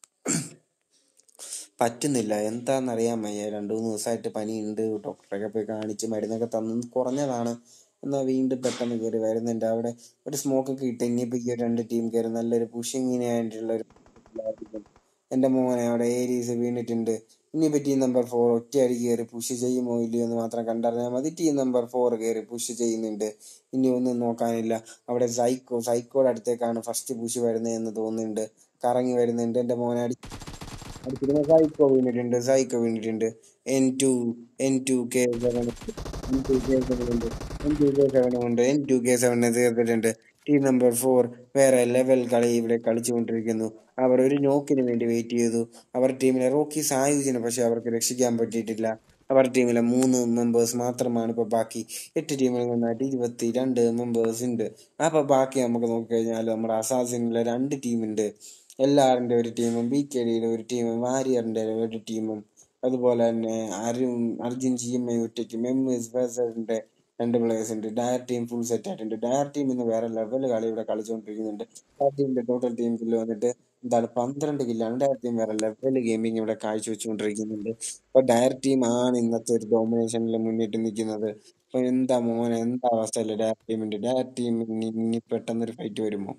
പറ്റുന്നില്ല എന്താണെന്നറിയാൻ വയ്യ രണ്ട് മൂന്ന് ദിവസമായിട്ട് പനിയുണ്ട് ഡോക്ടറൊക്കെ പോയി കാണിച്ച് മരുന്നൊക്കെ തന്നു കുറഞ്ഞതാണ് എന്നാൽ വീണ്ടും പെട്ടെന്ന് കയറി വരുന്നുണ്ട് അവിടെ ഒരു സ്മോക്ക് ഒക്കെ ഇട്ട് ഇനിയിപ്പോൾ ഈ ഒരു രണ്ട് ടീം കയറി നല്ലൊരു പുഷിങ്ങിന് വേണ്ടിയുള്ള ഒരു എൻ്റെ മോനെ അവിടെ ഏരീസ് വീണിട്ടുണ്ട് ഇനിയിപ്പോൾ ടീം നമ്പർ ഫോർ ഒറ്റയടി കയറി പുഷ് ചെയ്യുമോ ഇല്ലയോ എന്ന് മാത്രം കണ്ടറിഞ്ഞാൽ മതി ടീം നമ്പർ ഫോർ കയറി പുഷ് ചെയ്യുന്നുണ്ട് ഇനി ഒന്നും നോക്കാനില്ല അവിടെ സൈക്കോ സൈക്കോയുടെ അടുത്തേക്കാണ് ഫസ്റ്റ് പുഷ് വരുന്നത് എന്ന് തോന്നുന്നുണ്ട് കറങ്ങി വരുന്നുണ്ട് എൻ്റെ മോനെ അടി അടുത്തിരുന്ന സൈക്കോ വീണിട്ടുണ്ട് സൈക്കോ വീണിട്ടുണ്ട് N two N two K seven N two K seven ഉണ്ട് എൻ ടു കെ സെവൻ ഉണ്ട് എൻ ടു കെ സെവനെ തീർത്തിട്ടുണ്ട് ടീം നമ്പർ ഫോർ വേറെ ലെവൽ കളി ഇവിടെ കളിച്ചുകൊണ്ടിരിക്കുന്നു അവർ ഒരു നോക്കിന് വേണ്ടി വെയിറ്റ് ചെയ്തു അവർ ടീമിലെ റോക്കി സായുജിനെ പക്ഷെ അവർക്ക് രക്ഷിക്കാൻ പറ്റിയിട്ടില്ല അവർ ടീമിലെ മൂന്ന് മെമ്പേഴ്സ് മാത്രമാണ് ഇപ്പൊ ബാക്കി എട്ട് ടീമിൽ നിന്നായിട്ട് ഇരുപത്തി രണ്ട് മെമ്പേഴ്സ് ഉണ്ട് അപ്പൊ ബാക്കി നമുക്ക് നോക്കിക്കഴിഞ്ഞാൽ നമ്മുടെ അസാസിനിലെ രണ്ട് ടീമുണ്ട് എല്ലാറിന്റെ ഒരു ടീമും ബി കെ ഡിയുടെ ഒരു ടീമും വാരിയറിന്റെ ഒരു ടീമും അതുപോലെ തന്നെ Arun Arjun G M I ഒറ്റയ്ക്കും എം എസ് ബസറിന്റെ രണ്ട് പ്ലേയേഴ്സ് ഉണ്ട് ഡയർ ടീം ഫുൾ സെറ്റ് ആയിട്ടുണ്ട് ഡയർ ടീം ഇന്ന് വേറെ ലെവൽ കളി ഇവിടെ കളിച്ചുകൊണ്ടിരിക്കുന്നുണ്ട് ഡയർ ടീമിന്റെ ടോട്ടൽ ടീം കില്ല് വന്നിട്ട് എന്താണ് പന്ത്രണ്ട് കില്ലാണ് ഡയർ ടീം വേറെ ലെവൽ ഗെയിമിംഗ് ഇവിടെ കാഴ്ചവെച്ചുകൊണ്ടിരിക്കുന്നുണ്ട് അപ്പൊ ഡയർ ടീം ആണ് ഇന്നത്തെ ഒരു ഡോമിനേഷനിൽ മുന്നിട്ട് നിൽക്കുന്നത് അപ്പൊ എന്താ മോനെ എന്താ അവസ്ഥയല്ലേ ഡയർ ടീമിന്റെ ഡയർ ടീം ഇനി പെട്ടെന്നൊരു ഫൈറ്റ് വരുമോ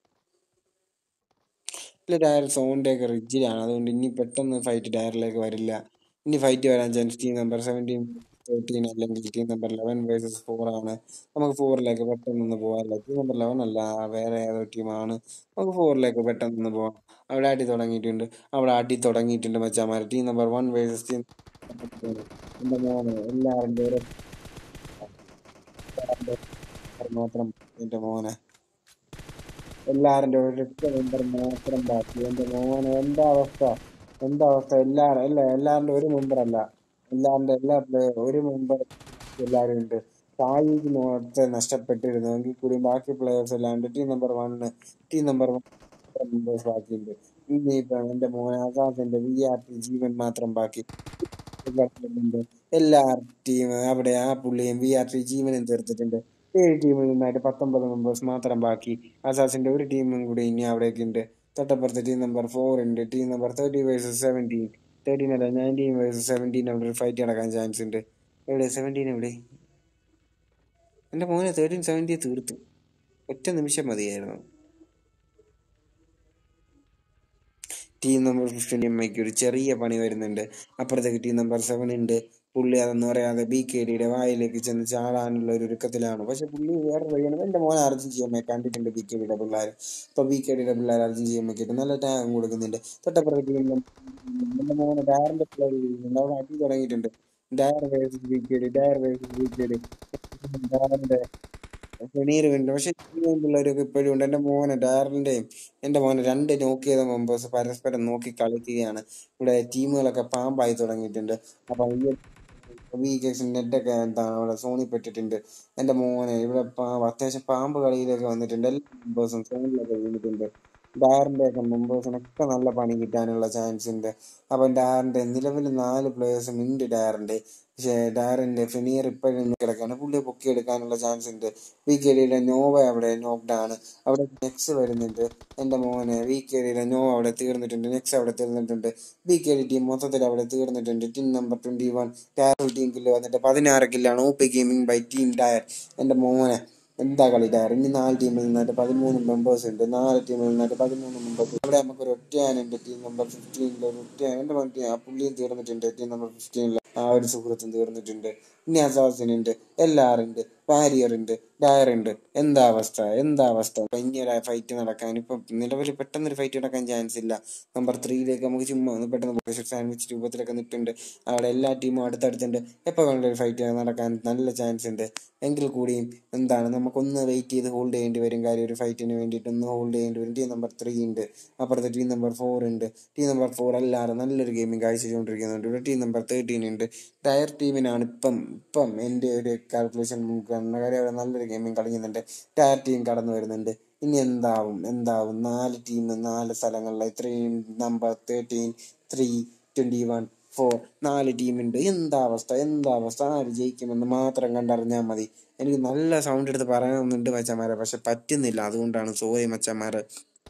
ഇല്ല ഡയർ സോണിന്റെ ഒക്കെ റിജിലാണ് അതുകൊണ്ട് ഇനി പെട്ടെന്ന് ഫൈറ്റ് ഡയറിലേക്ക് വരില്ല ഇനി ഫൈറ്റ് വരാൻ chance team number seventeen thirteen അല്ലെങ്കിൽ team number eleven versus four ആണ് നമുക്ക് ഫോറിലേക്ക് പെട്ടെന്ന് പോകാമല്ലോ ടീം നമ്പർ ലെവൻ അല്ല വേറെ ഏതോ ടീമാണ് നമുക്ക് ഫോറിലേക്ക് പെട്ടെന്ന് പോവാം അവിടെ അടി തുടങ്ങിയിട്ടുണ്ട് അവിടെ അടി തുടങ്ങിയിട്ടുണ്ട് മച്ചാമാർ team number one versus team എന്റെ മോനെ എല്ലാവരുടെ ഒരു മാത്രം എന്റെ മോനെ എല്ലാവരുടെ ഒരൊറ്റ മെമ്പർ മാത്രം ബാക്കി എന്റെ മോനെ എന്താ അവസ്ഥ എന്താ അവസ്ഥ എല്ലാരും അല്ല എല്ലാവരുടെ ഒരു മെമ്പർ അല്ല എല്ലാവരുടെ എല്ലാ പ്ലെയർ ഒരു മെമ്പർ എല്ലാവരും ഉണ്ട് സായിക്ക് നേരത്തെ നഷ്ടപ്പെട്ടിരുന്നു എങ്കിൽ കൂടി ബാക്കി പ്ലെയേഴ്സ് എല്ലാം ഉണ്ട് team number one team number one members ബാക്കിയുണ്ട് ഇനിയിപ്പോ എന്റെ മോനെ ആസാദിന്റെ വി ആർ ടി ജീവൻ മാത്രം ബാക്കി ണ്ട് എല്ലാ ടീം അവിടെ ആ പുള്ളിയും വി ആർ ടി ജീവനും തീർത്തിട്ടുണ്ട് ഏഴ് ടീമിൽ നിന്നായിട്ട് പത്തൊമ്പത് മെമ്പേഴ്സ് മാത്രം ബാക്കി അസാസിന്റെ ഒരു ടീമും കൂടി ഇനി അവിടേക്ക് ഉണ്ട് തൊട്ടപ്പുറത്ത് ടീം നമ്പർ ഫോർ ഉണ്ട് team number thirty versus seventeen thirteen അല്ല നയൻറ്റീൻ വേഴ്സസ് സെവൻറ്റീൻ അവിടെ ഒരു ഫൈറ്റ് നടക്കാൻ ചാൻസ് ഉണ്ട് എവിടെ സെവൻറ്റീൻ എവിടെ എന്റെ മോനെ തേർട്ടീൻ സെവൻറ്റി തീർത്തു ഒറ്റ നിമിഷം മതിയായിരുന്നു ടീം നമ്പർ ഫിഫ്റ്റീൻ എം ഐക്ക് ഒരു ചെറിയ പണി വരുന്നുണ്ട് അപ്പുറത്തേക്ക് ടീം നമ്പർ സെവൻ ഉണ്ട് പുള്ളി അതൊന്നും പറയാതെ ബി കെ ഡിയുടെ വായിലേക്ക് ചെന്ന് ചാടാനുള്ള ഒരു ഒരുക്കത്തിലാണ് പക്ഷെ പുള്ളി വേറെ വഴിയാണ് എന്റെ മോനെ അർജുൻ ജി എം ഐ കണ്ടിട്ടുണ്ട് ബി കെ ഡിയുടെ പിള്ളേർ ഇപ്പൊ ബി കെ ഡിയുടെ പിള്ളേർ അർജുൻ ജി എം ഐക്ക് നല്ല ടാഗും കൊടുക്കുന്നുണ്ട് തൊട്ടപ്പുറത്തേക്ക് എന്റെ മോനെ ഡയറിന്റെ പിള്ളേർ അവിടെ അടി തുടങ്ങിയിട്ടുണ്ട് dire versus B K D dire versus B K D ഡയറിന്റെ ഫെണീര് ഉണ്ട് പക്ഷെ പിള്ളേരൊക്കെ ഇപ്പോഴും ഉണ്ട് എന്റെ മോനെ ഡയറിന്റെയും എന്റെ മോനെ രണ്ട് നോക്ക് ചെയ്ത മെമ്പേഴ്സ് പരസ്പരം നോക്കി കളിക്കുകയാണ് ഇവിടെ ടീമുകളൊക്കെ പാമ്പായി തുടങ്ങിയിട്ടുണ്ട് അപ്പൊ ഈ ഈ കേസ് നെറ്റൊക്കെ എന്താണ് അവിടെ സോണി പെട്ടിട്ടുണ്ട് എന്റെ മോനെ ഇവിടെ പാ- അത്യാവശ്യം പാമ്പ് കളിയിലൊക്കെ വന്നിട്ടുണ്ട് എല്ലാ മെമ്പേഴ്സും സോണിലൊക്കെ വീണിട്ടുണ്ട് ഡയറിന്റെ ഒക്കെ മെമ്പേഴ്സിനൊക്കെ നല്ല പണി കിട്ടാനുള്ള ചാൻസ് ഉണ്ട് അപ്പൊ ഡയറിന്റെ നിലവിൽ നാല് പ്ലേയേഴ്സും ഉണ്ട് ഡയറിന്റെ പക്ഷേ ഡയറിന്റെ ഫിനിയർ ഇപ്പോഴും കിടക്കാണ് പുള്ളിയെ പൊക്കിയെടുക്കാനുള്ള ചാൻസ് ഉണ്ട് വി കെ ഡിയുടെ നോവ അവിടെ നോക്ക്ഡ് ആണ് അവിടെ നെക്സ് വരുന്നുണ്ട് എന്റെ മോനെ വി കെ ഡിയുടെ നോവ അവിടെ തീർന്നിട്ടുണ്ട് നെക്സ് അവിടെ തീർന്നിട്ടുണ്ട് ബി കെ ഡി ടീം മൊത്തത്തിൽ അവിടെ തീർന്നിട്ടുണ്ട് team number twenty one tyre team kill വന്നിട്ട് പതിനാറ് കില്ലാണ് O P gaming by team tyre എന്റെ മോനെ എന്താ കളി ടയർ ഇനി നാല് ടീമിൽ നിന്നായിട്ട് പതിമൂന്ന് മെമ്പേഴ്സ് ഉണ്ട് നാല് ടീമിൽ നിന്നായിട്ട് പതിമൂന്ന് മെമ്പേഴ്സ് ഇവിടെ നമുക്ക് ഒരു ഒറ്റയാനുണ്ട് ടീം നമ്പർ ഫിഫ്റ്റീനിൽ ഒരു ഒറ്റയാൻ എന്റെ മോനെ ആ പുള്ളിയും തീർന്നിട്ടുണ്ട് ടീം നമ്പർ ഫിഫ്റ്റീനിൽ ആ ഒരു സുഹൃത്തും തീർന്നിട്ടുണ്ട് ഇനി അസാസിനുണ്ട് എല്ലാറുണ്ട് വാരിയർ ഉണ്ട് ഡയർ ഉണ്ട് എന്താ അവസ്ഥ എന്താ അവസ്ഥ ഇപ്പൊ ഇനി ഒരു ഫൈറ്റ് നടക്കാൻ ഇപ്പൊ നിലവിൽ പെട്ടെന്നൊരു ഫൈറ്റ് നടക്കാൻ ചാൻസ് ഇല്ല നമ്പർ ത്രീയിലേക്ക് നമുക്ക് ചുമ്മാ ഒന്ന് പെട്ടെന്ന് സാൻഡ്വിച്ച് രൂപത്തിലൊക്കെ നിൽപ്പുണ്ട് അവിടെ എല്ലാ ടീമും അടുത്തടുത്തുണ്ട് എപ്പോൾ വേണ്ട ഒരു ഫൈറ്റ് നടക്കാൻ നല്ല ചാൻസ് ഉണ്ട് എങ്കിൽ കൂടിയും എന്താണ് നമുക്കൊന്ന് വെയിറ്റ് ചെയ്ത് ഹോൾഡ് ചെയ്യേണ്ടി വരും കാര്യം ഒരു ഫൈറ്റിന് വേണ്ടിയിട്ട് ഒന്ന് ഹോൾഡ് ചെയ്യേണ്ടി വരും ടീം നമ്പർ ത്രീ ഉണ്ട് അപ്പുറത്ത് ടീം നമ്പർ ഫോർ ഉണ്ട് ടീം നമ്പർ ഫോർ എല്ലാവരും നല്ലൊരു ഗെയിമിംഗ് കാഴ്ചവെച്ചുകൊണ്ടിരിക്കുന്നുണ്ട് ഇവിടെ ടീം നമ്പർ തേർട്ടീൻ ഉണ്ട് ടയർ ടീമിനാണ് ഇപ്പം ഇപ്പം എൻ്റെ ഒരു കാൽക്കുലേഷൻ കാര്യം അവിടെ നല്ലൊരു ഗെയിമിംഗ് കളിക്കുന്നുണ്ട് ടയർ ടീം കടന്നു വരുന്നുണ്ട് ഇനി എന്താവും എന്താവും നാല് ടീം നാല് സ്ഥലങ്ങളിൽ ഇത്രയും number thirteen three twenty one four നാല് ടീമുണ്ട് എന്താ അവസ്ഥ എന്താ അവസ്ഥ ആര് ജയിക്കുമെന്ന് മാത്രം കണ്ടറിഞ്ഞാൽ മതി എനിക്ക് നല്ല സൗണ്ട് എടുത്ത് പറയണമെന്നുണ്ട് മച്ചന്മാരെ പക്ഷെ പറ്റുന്നില്ല അതുകൊണ്ടാണ് സോറി മച്ചന്മാരെ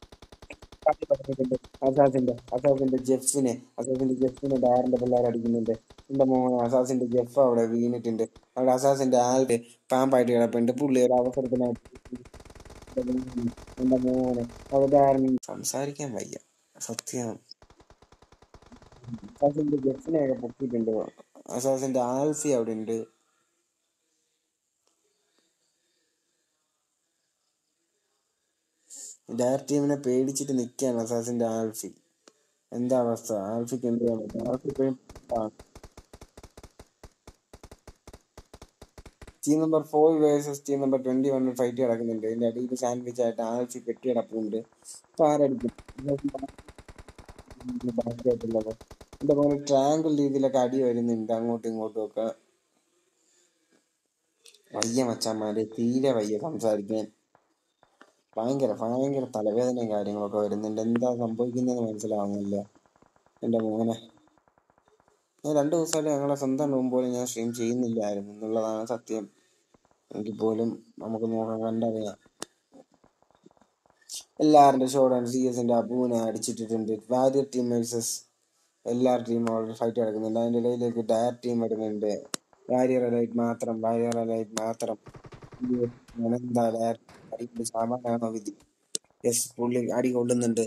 അസാസിന്റെ അസാസിന്റെ ജെഫിനെ അസാസിന്റെ ജെഫിനെ ഡയറിന്റെ പിള്ളേർ അടിക്കുന്നുണ്ട് എന്റെ മോൻ അസാസിന്റെ ജെഫ് അവിടെ വീണിട്ടുണ്ട് അവിടെ അസാസിന്റെ ആൾക്ക് പാമ്പായിട്ട് കിടപ്പുണ്ട് പുള്ളി ഒരു അവസരത്തിന് എന്റെ മോനെ അവിടെ ഡയറിന് സംസാരിക്കാൻ വയ്യ സത്യം അസാസിന്റെ ജെഫിനെയൊക്കെ പൊക്കിയിട്ടുണ്ട് അസാസിന്റെ ആൽഫി അവിടെ ഉണ്ട് ഡയർ ടീമിനെ പേടിച്ചിട്ട് നിൽക്കുകയാണ് അസാസിന്റെ ആൽഫി എന്താ അവസ്ഥ ആൽഫിക്ക് എന്ത് ചെയ്യാൻ പറ്റും ആൽഫി ഇപ്പോഴും team number four versus team number twenty വണ്ണിൽ ഫൈറ്റ് കിടക്കുന്നുണ്ട് ഇതിന്റെ അടിയിൽ സാൻഡ്വിച്ച് ആയിട്ട് ആൽഫി പെട്ടി കിടപ്പുണ്ട് അപ്പൊ ആരടിക്കും ബാക്കിയായിട്ടുള്ളത് എന്റെ പോലെ ട്രാങ്കിൾ രീതിയിലൊക്കെ അടി വരുന്നുണ്ട് അങ്ങോട്ടും ഇങ്ങോട്ടും ഒക്കെ വയ്യ മച്ചാന്മാരെ തീരെ വയ്യ സംസാരിക്കാൻ ഭയങ്കര ഭയങ്കര തലവേദനയും കാര്യങ്ങളൊക്കെ വരുന്നുണ്ട് എന്താ സംഭവിക്കുന്നതെന്ന് മനസ്സിലാവുന്നില്ല എന്റെ മോനെ ഞാൻ രണ്ടു ദിവസമായിട്ട് ഞങ്ങളെ സ്വന്തം റൂം പോലും ഞാൻ സ്ട്രീം ചെയ്യുന്നില്ലായിരുന്നു എന്നുള്ളതാണ് സത്യം എങ്കിൽ പോലും നമുക്ക് നോക്കാൻ കണ്ടറിയാം എല്ലാവരുടെ ഷോടാണ് സി എസിന്റെ അബൂനെ അടിച്ചിട്ടിട്ടുണ്ട് വാരിയർ ടീം വേഴ്സസ് എല്ലാ ടീമും ഫൈറ്റ് നടക്കുന്നുണ്ട് അതിന്റെ ഇടയിലേക്ക് ഡയർ ടീം വരുന്നുണ്ട് വാരിയർ അലൈറ്റ് മാത്രം വാരിയർ അലൈറ്റ് മാത്രം അയ്യോ, ഞാനെന്താ ഡയർ അടിക്കുന്ന സാമാനാണോ വിധി യെസ് പുള്ളി അടി കൊള്ളുന്നുണ്ട്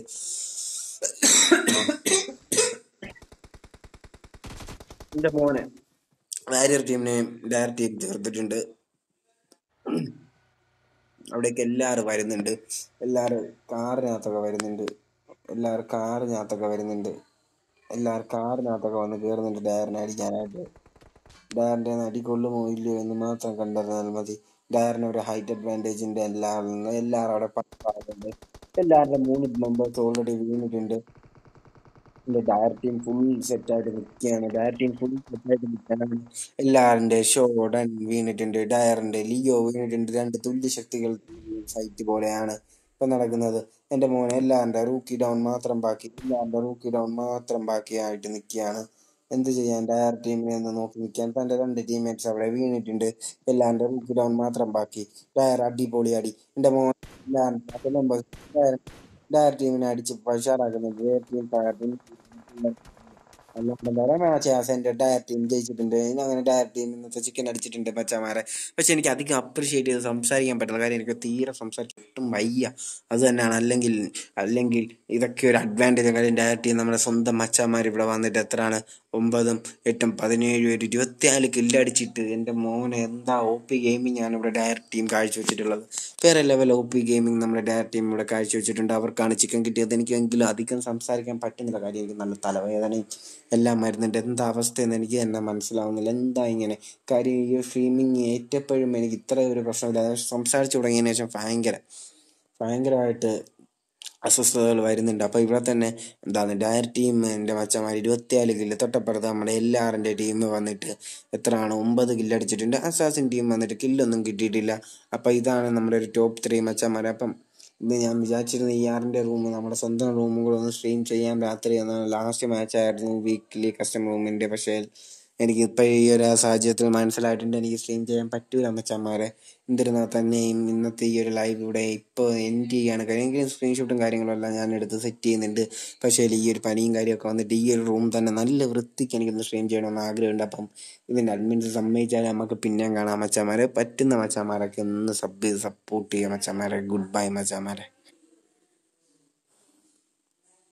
എന്റെ മോനെ വാരിയർ ടീമിനെയും ഡയർ ടീം ചേർത്തിട്ടുണ്ട് അവിടേക്ക് എല്ലാവരും വരുന്നുണ്ട് എല്ലാവരും കാറിനകത്തൊക്കെ വരുന്നുണ്ട് എല്ലാവരും കാറിനകത്തൊക്കെ വരുന്നുണ്ട് എല്ലാവരും കാറിനകത്തൊക്കെ വന്ന് കയറുന്നുണ്ട് ഡയറിനെ അടിക്കാനായിട്ട് ഡയറിന്റെ അടി കൊള്ളുമോ ഇല്ലയോ എന്ന് മാത്രം കണ്ടറിഞ്ഞാൽ മതി ഡയറിന് ഒരു ഹൈറ്റ് അഡ്വാൻറ്റേജ് ഉണ്ട് എല്ലാവരും എല്ലാവരും അവിടെ പറയുന്നുണ്ട് എല്ലാവരുടെ മൂന്ന് മെമ്പേഴ്സ് ഓൾറെഡി വീണിട്ടുണ്ട് എന്റെ ഡയർ ടീം ഫുൾ സെറ്റ് ആയിട്ട് നിൽക്കുകയാണ് ഡയർ ടീം ഫുൾ സെറ്റ് ആയിട്ട് നിൽക്കുകയാണ് എല്ലാവരുടെ ഷോഡൻ വീണിട്ടുണ്ട് ഡയറിന്റെ ലിയോ വീണിട്ടുണ്ട് രണ്ട് തുല്യ ശക്തികൾ ഫൈറ്റ് പോലെയാണ് ഇപ്പൊ നടക്കുന്നത് എന്റെ മോനെ എല്ലാവരുടെ റൂക്കി ഡൗൺ മാത്രം ബാക്കി എല്ലാവരുടെ റൂക്കി ഡൗൺ മാത്രം ബാക്കിയായിട്ട് നിൽക്കുകയാണ് എന്ത് ചെയ്യാൻ ഡയർ ടീമിനെ ഒന്ന് നോക്കി നിൽക്കാൻ തന്റെ രണ്ട് ടീംമേറ്റ്സ് അവിടെ വീണിട്ടുണ്ട് എല്ലാവരുടെ റൂക്കി ഡൗൺ മാത്രം ബാക്കി ഡയർ അടിപൊളി അടി എന്റെ മോൻ എല്ലാവരുടെ ഡയർ ഡയർ ടീമിനെ അടിച്ച് പഷാറാക്കുന്നുണ്ട് ഡയർ ടീം ഡയർ ടീം എന്റെ ഡയർ ടീം ജയിച്ചിട്ടുണ്ട് ഇനി അങ്ങനെ ഡയർ ടീം ഇന്നത്തെ ചിക്കൻ അടിച്ചിട്ടുണ്ട് മച്ചാമാരെ പക്ഷെ എനിക്ക് അധികം അപ്രിഷിയേറ്റ് ചെയ്ത് സംസാരിക്കാൻ പറ്റില്ല കാര്യം എനിക്ക് തീരെ സംസാരിക്കാൻ ഒട്ടും വയ്യ അത് തന്നെയാണ് അല്ലെങ്കിൽ അല്ലെങ്കിൽ ഇതൊക്കെ ഒരു അഡ്വാൻറ്റേജ് കാര്യം ഡയർ ടീം നമ്മുടെ സ്വന്തം മച്ചാമാർ ഇവിടെ വന്നിട്ട് എത്രയാണ് ഒമ്പതും എട്ടും പതിനേഴും ഒരു ഇരുപത്തിനാല് കില്ലടിച്ചിട്ട് എൻ്റെ മോനെ എന്താ ഒ പി ഗെയിമിംഗ് ആണ് ഇവിടെ ഡയർ ടീം കാഴ്ചവെച്ചിട്ടുള്ളത് വേറെ ലെവൽ ഒ പി ഗെയിമിംഗ് നമ്മുടെ ഡയർ ടീം ഇവിടെ കാഴ്ചവെച്ചിട്ടുണ്ട് അവർക്കാണ് ചിക്കൻ കിട്ടിയത് എനിക്കെങ്കിലും അധികം സംസാരിക്കാൻ പറ്റുന്നില്ല കാര്യം എനിക്ക് നല്ല തലവേദനയും എല്ലാം വരുന്നുണ്ട് എന്താ അവസ്ഥയെന്ന് എനിക്ക് തന്നെ മനസ്സിലാവുന്നില്ല എന്താ ഇങ്ങനെ കാര്യം ഈ സ്ട്രീമിങ് ഏറ്റപ്പോഴും എനിക്ക് ഇത്ര ഒരു പ്രശ്നമില്ല അത് സംസാരിച്ചു തുടങ്ങിയതിന് ശേഷം ഭയങ്കര ഭയങ്കരമായിട്ട് അസ്വസ്ഥതകൾ വരുന്നുണ്ട് അപ്പോൾ ഇവിടെ തന്നെ എന്താണ് ഡയർ ടീം എൻ്റെ മച്ചന്മാർ ഇരുപത്തിനാല് കില്ല് തൊട്ടപ്പുറത്ത് നമ്മുടെ എല്ലാറിൻ്റെ ടീം വന്നിട്ട് എത്രയാണ് ഒമ്പത് കില്ല് അടിച്ചിട്ടുണ്ട് അസാസിൻ ടീം വന്നിട്ട് കില്ലൊന്നും കിട്ടിയിട്ടില്ല അപ്പോൾ ഇതാണ് നമ്മുടെ ഒരു ടോപ്പ് ത്രീ മച്ചന്മാർ അപ്പം ഇത് ഞാൻ വിചാരിച്ചിരുന്ന ഈ ആറിൻ്റെ റൂം നമ്മുടെ സ്വന്തം റൂമും കൂടെ ഒന്ന് സ്ട്രീം ചെയ്യാൻ രാത്രി എന്നാണ് ലാസ്റ്റ് മാച്ച് ആയിരുന്നു വീക്ക്ലി കസ്റ്റമർ റൂമിൻ്റെ പക്ഷേ എനിക്ക് ഇപ്പം ഈ ഒരു സാഹചര്യത്തിൽ മനസ്സിലായിട്ടുണ്ട് എനിക്ക് സ്ട്രീം ചെയ്യാൻ പറ്റൂല മച്ചന്മാരെ എന്നിരുന്നാൽ തന്നെയും ഇന്നത്തെ ഈ ഒരു ലൈവ് ഇവിടെ ഇപ്പോൾ എൻഡ് ചെയ്യാണ് കാര്യം എനിക്ക് സ്ക്രീൻഷോട്ടും കാര്യങ്ങളും എല്ലാം ഞാൻ എടുത്ത് സെറ്റ് ചെയ്യുന്നുണ്ട് പക്ഷേ ഈ ഒരു പനിയും കാര്യമൊക്കെ വന്നിട്ട് ഈ ഒരു റൂം തന്നെ നല്ല വൃത്തിക്ക് എനിക്കൊന്ന് സ്ട്രീം ചെയ്യണമെന്ന് ആഗ്രഹമുണ്ട് അപ്പം ഇതിൻ്റെ അഡ്മിൻസ് സമ്മതിച്ചാൽ നമുക്ക് പിന്നെയും കാണാം മച്ചന്മാരെ പറ്റുന്ന മച്ചന്മാരൊക്കെ ഒന്ന് സബ് ചെയ്ത് സപ്പോർട്ട് ചെയ്യാം മച്ചന്മാരെ ഗുഡ് ബൈ മച്ചന്മാരെ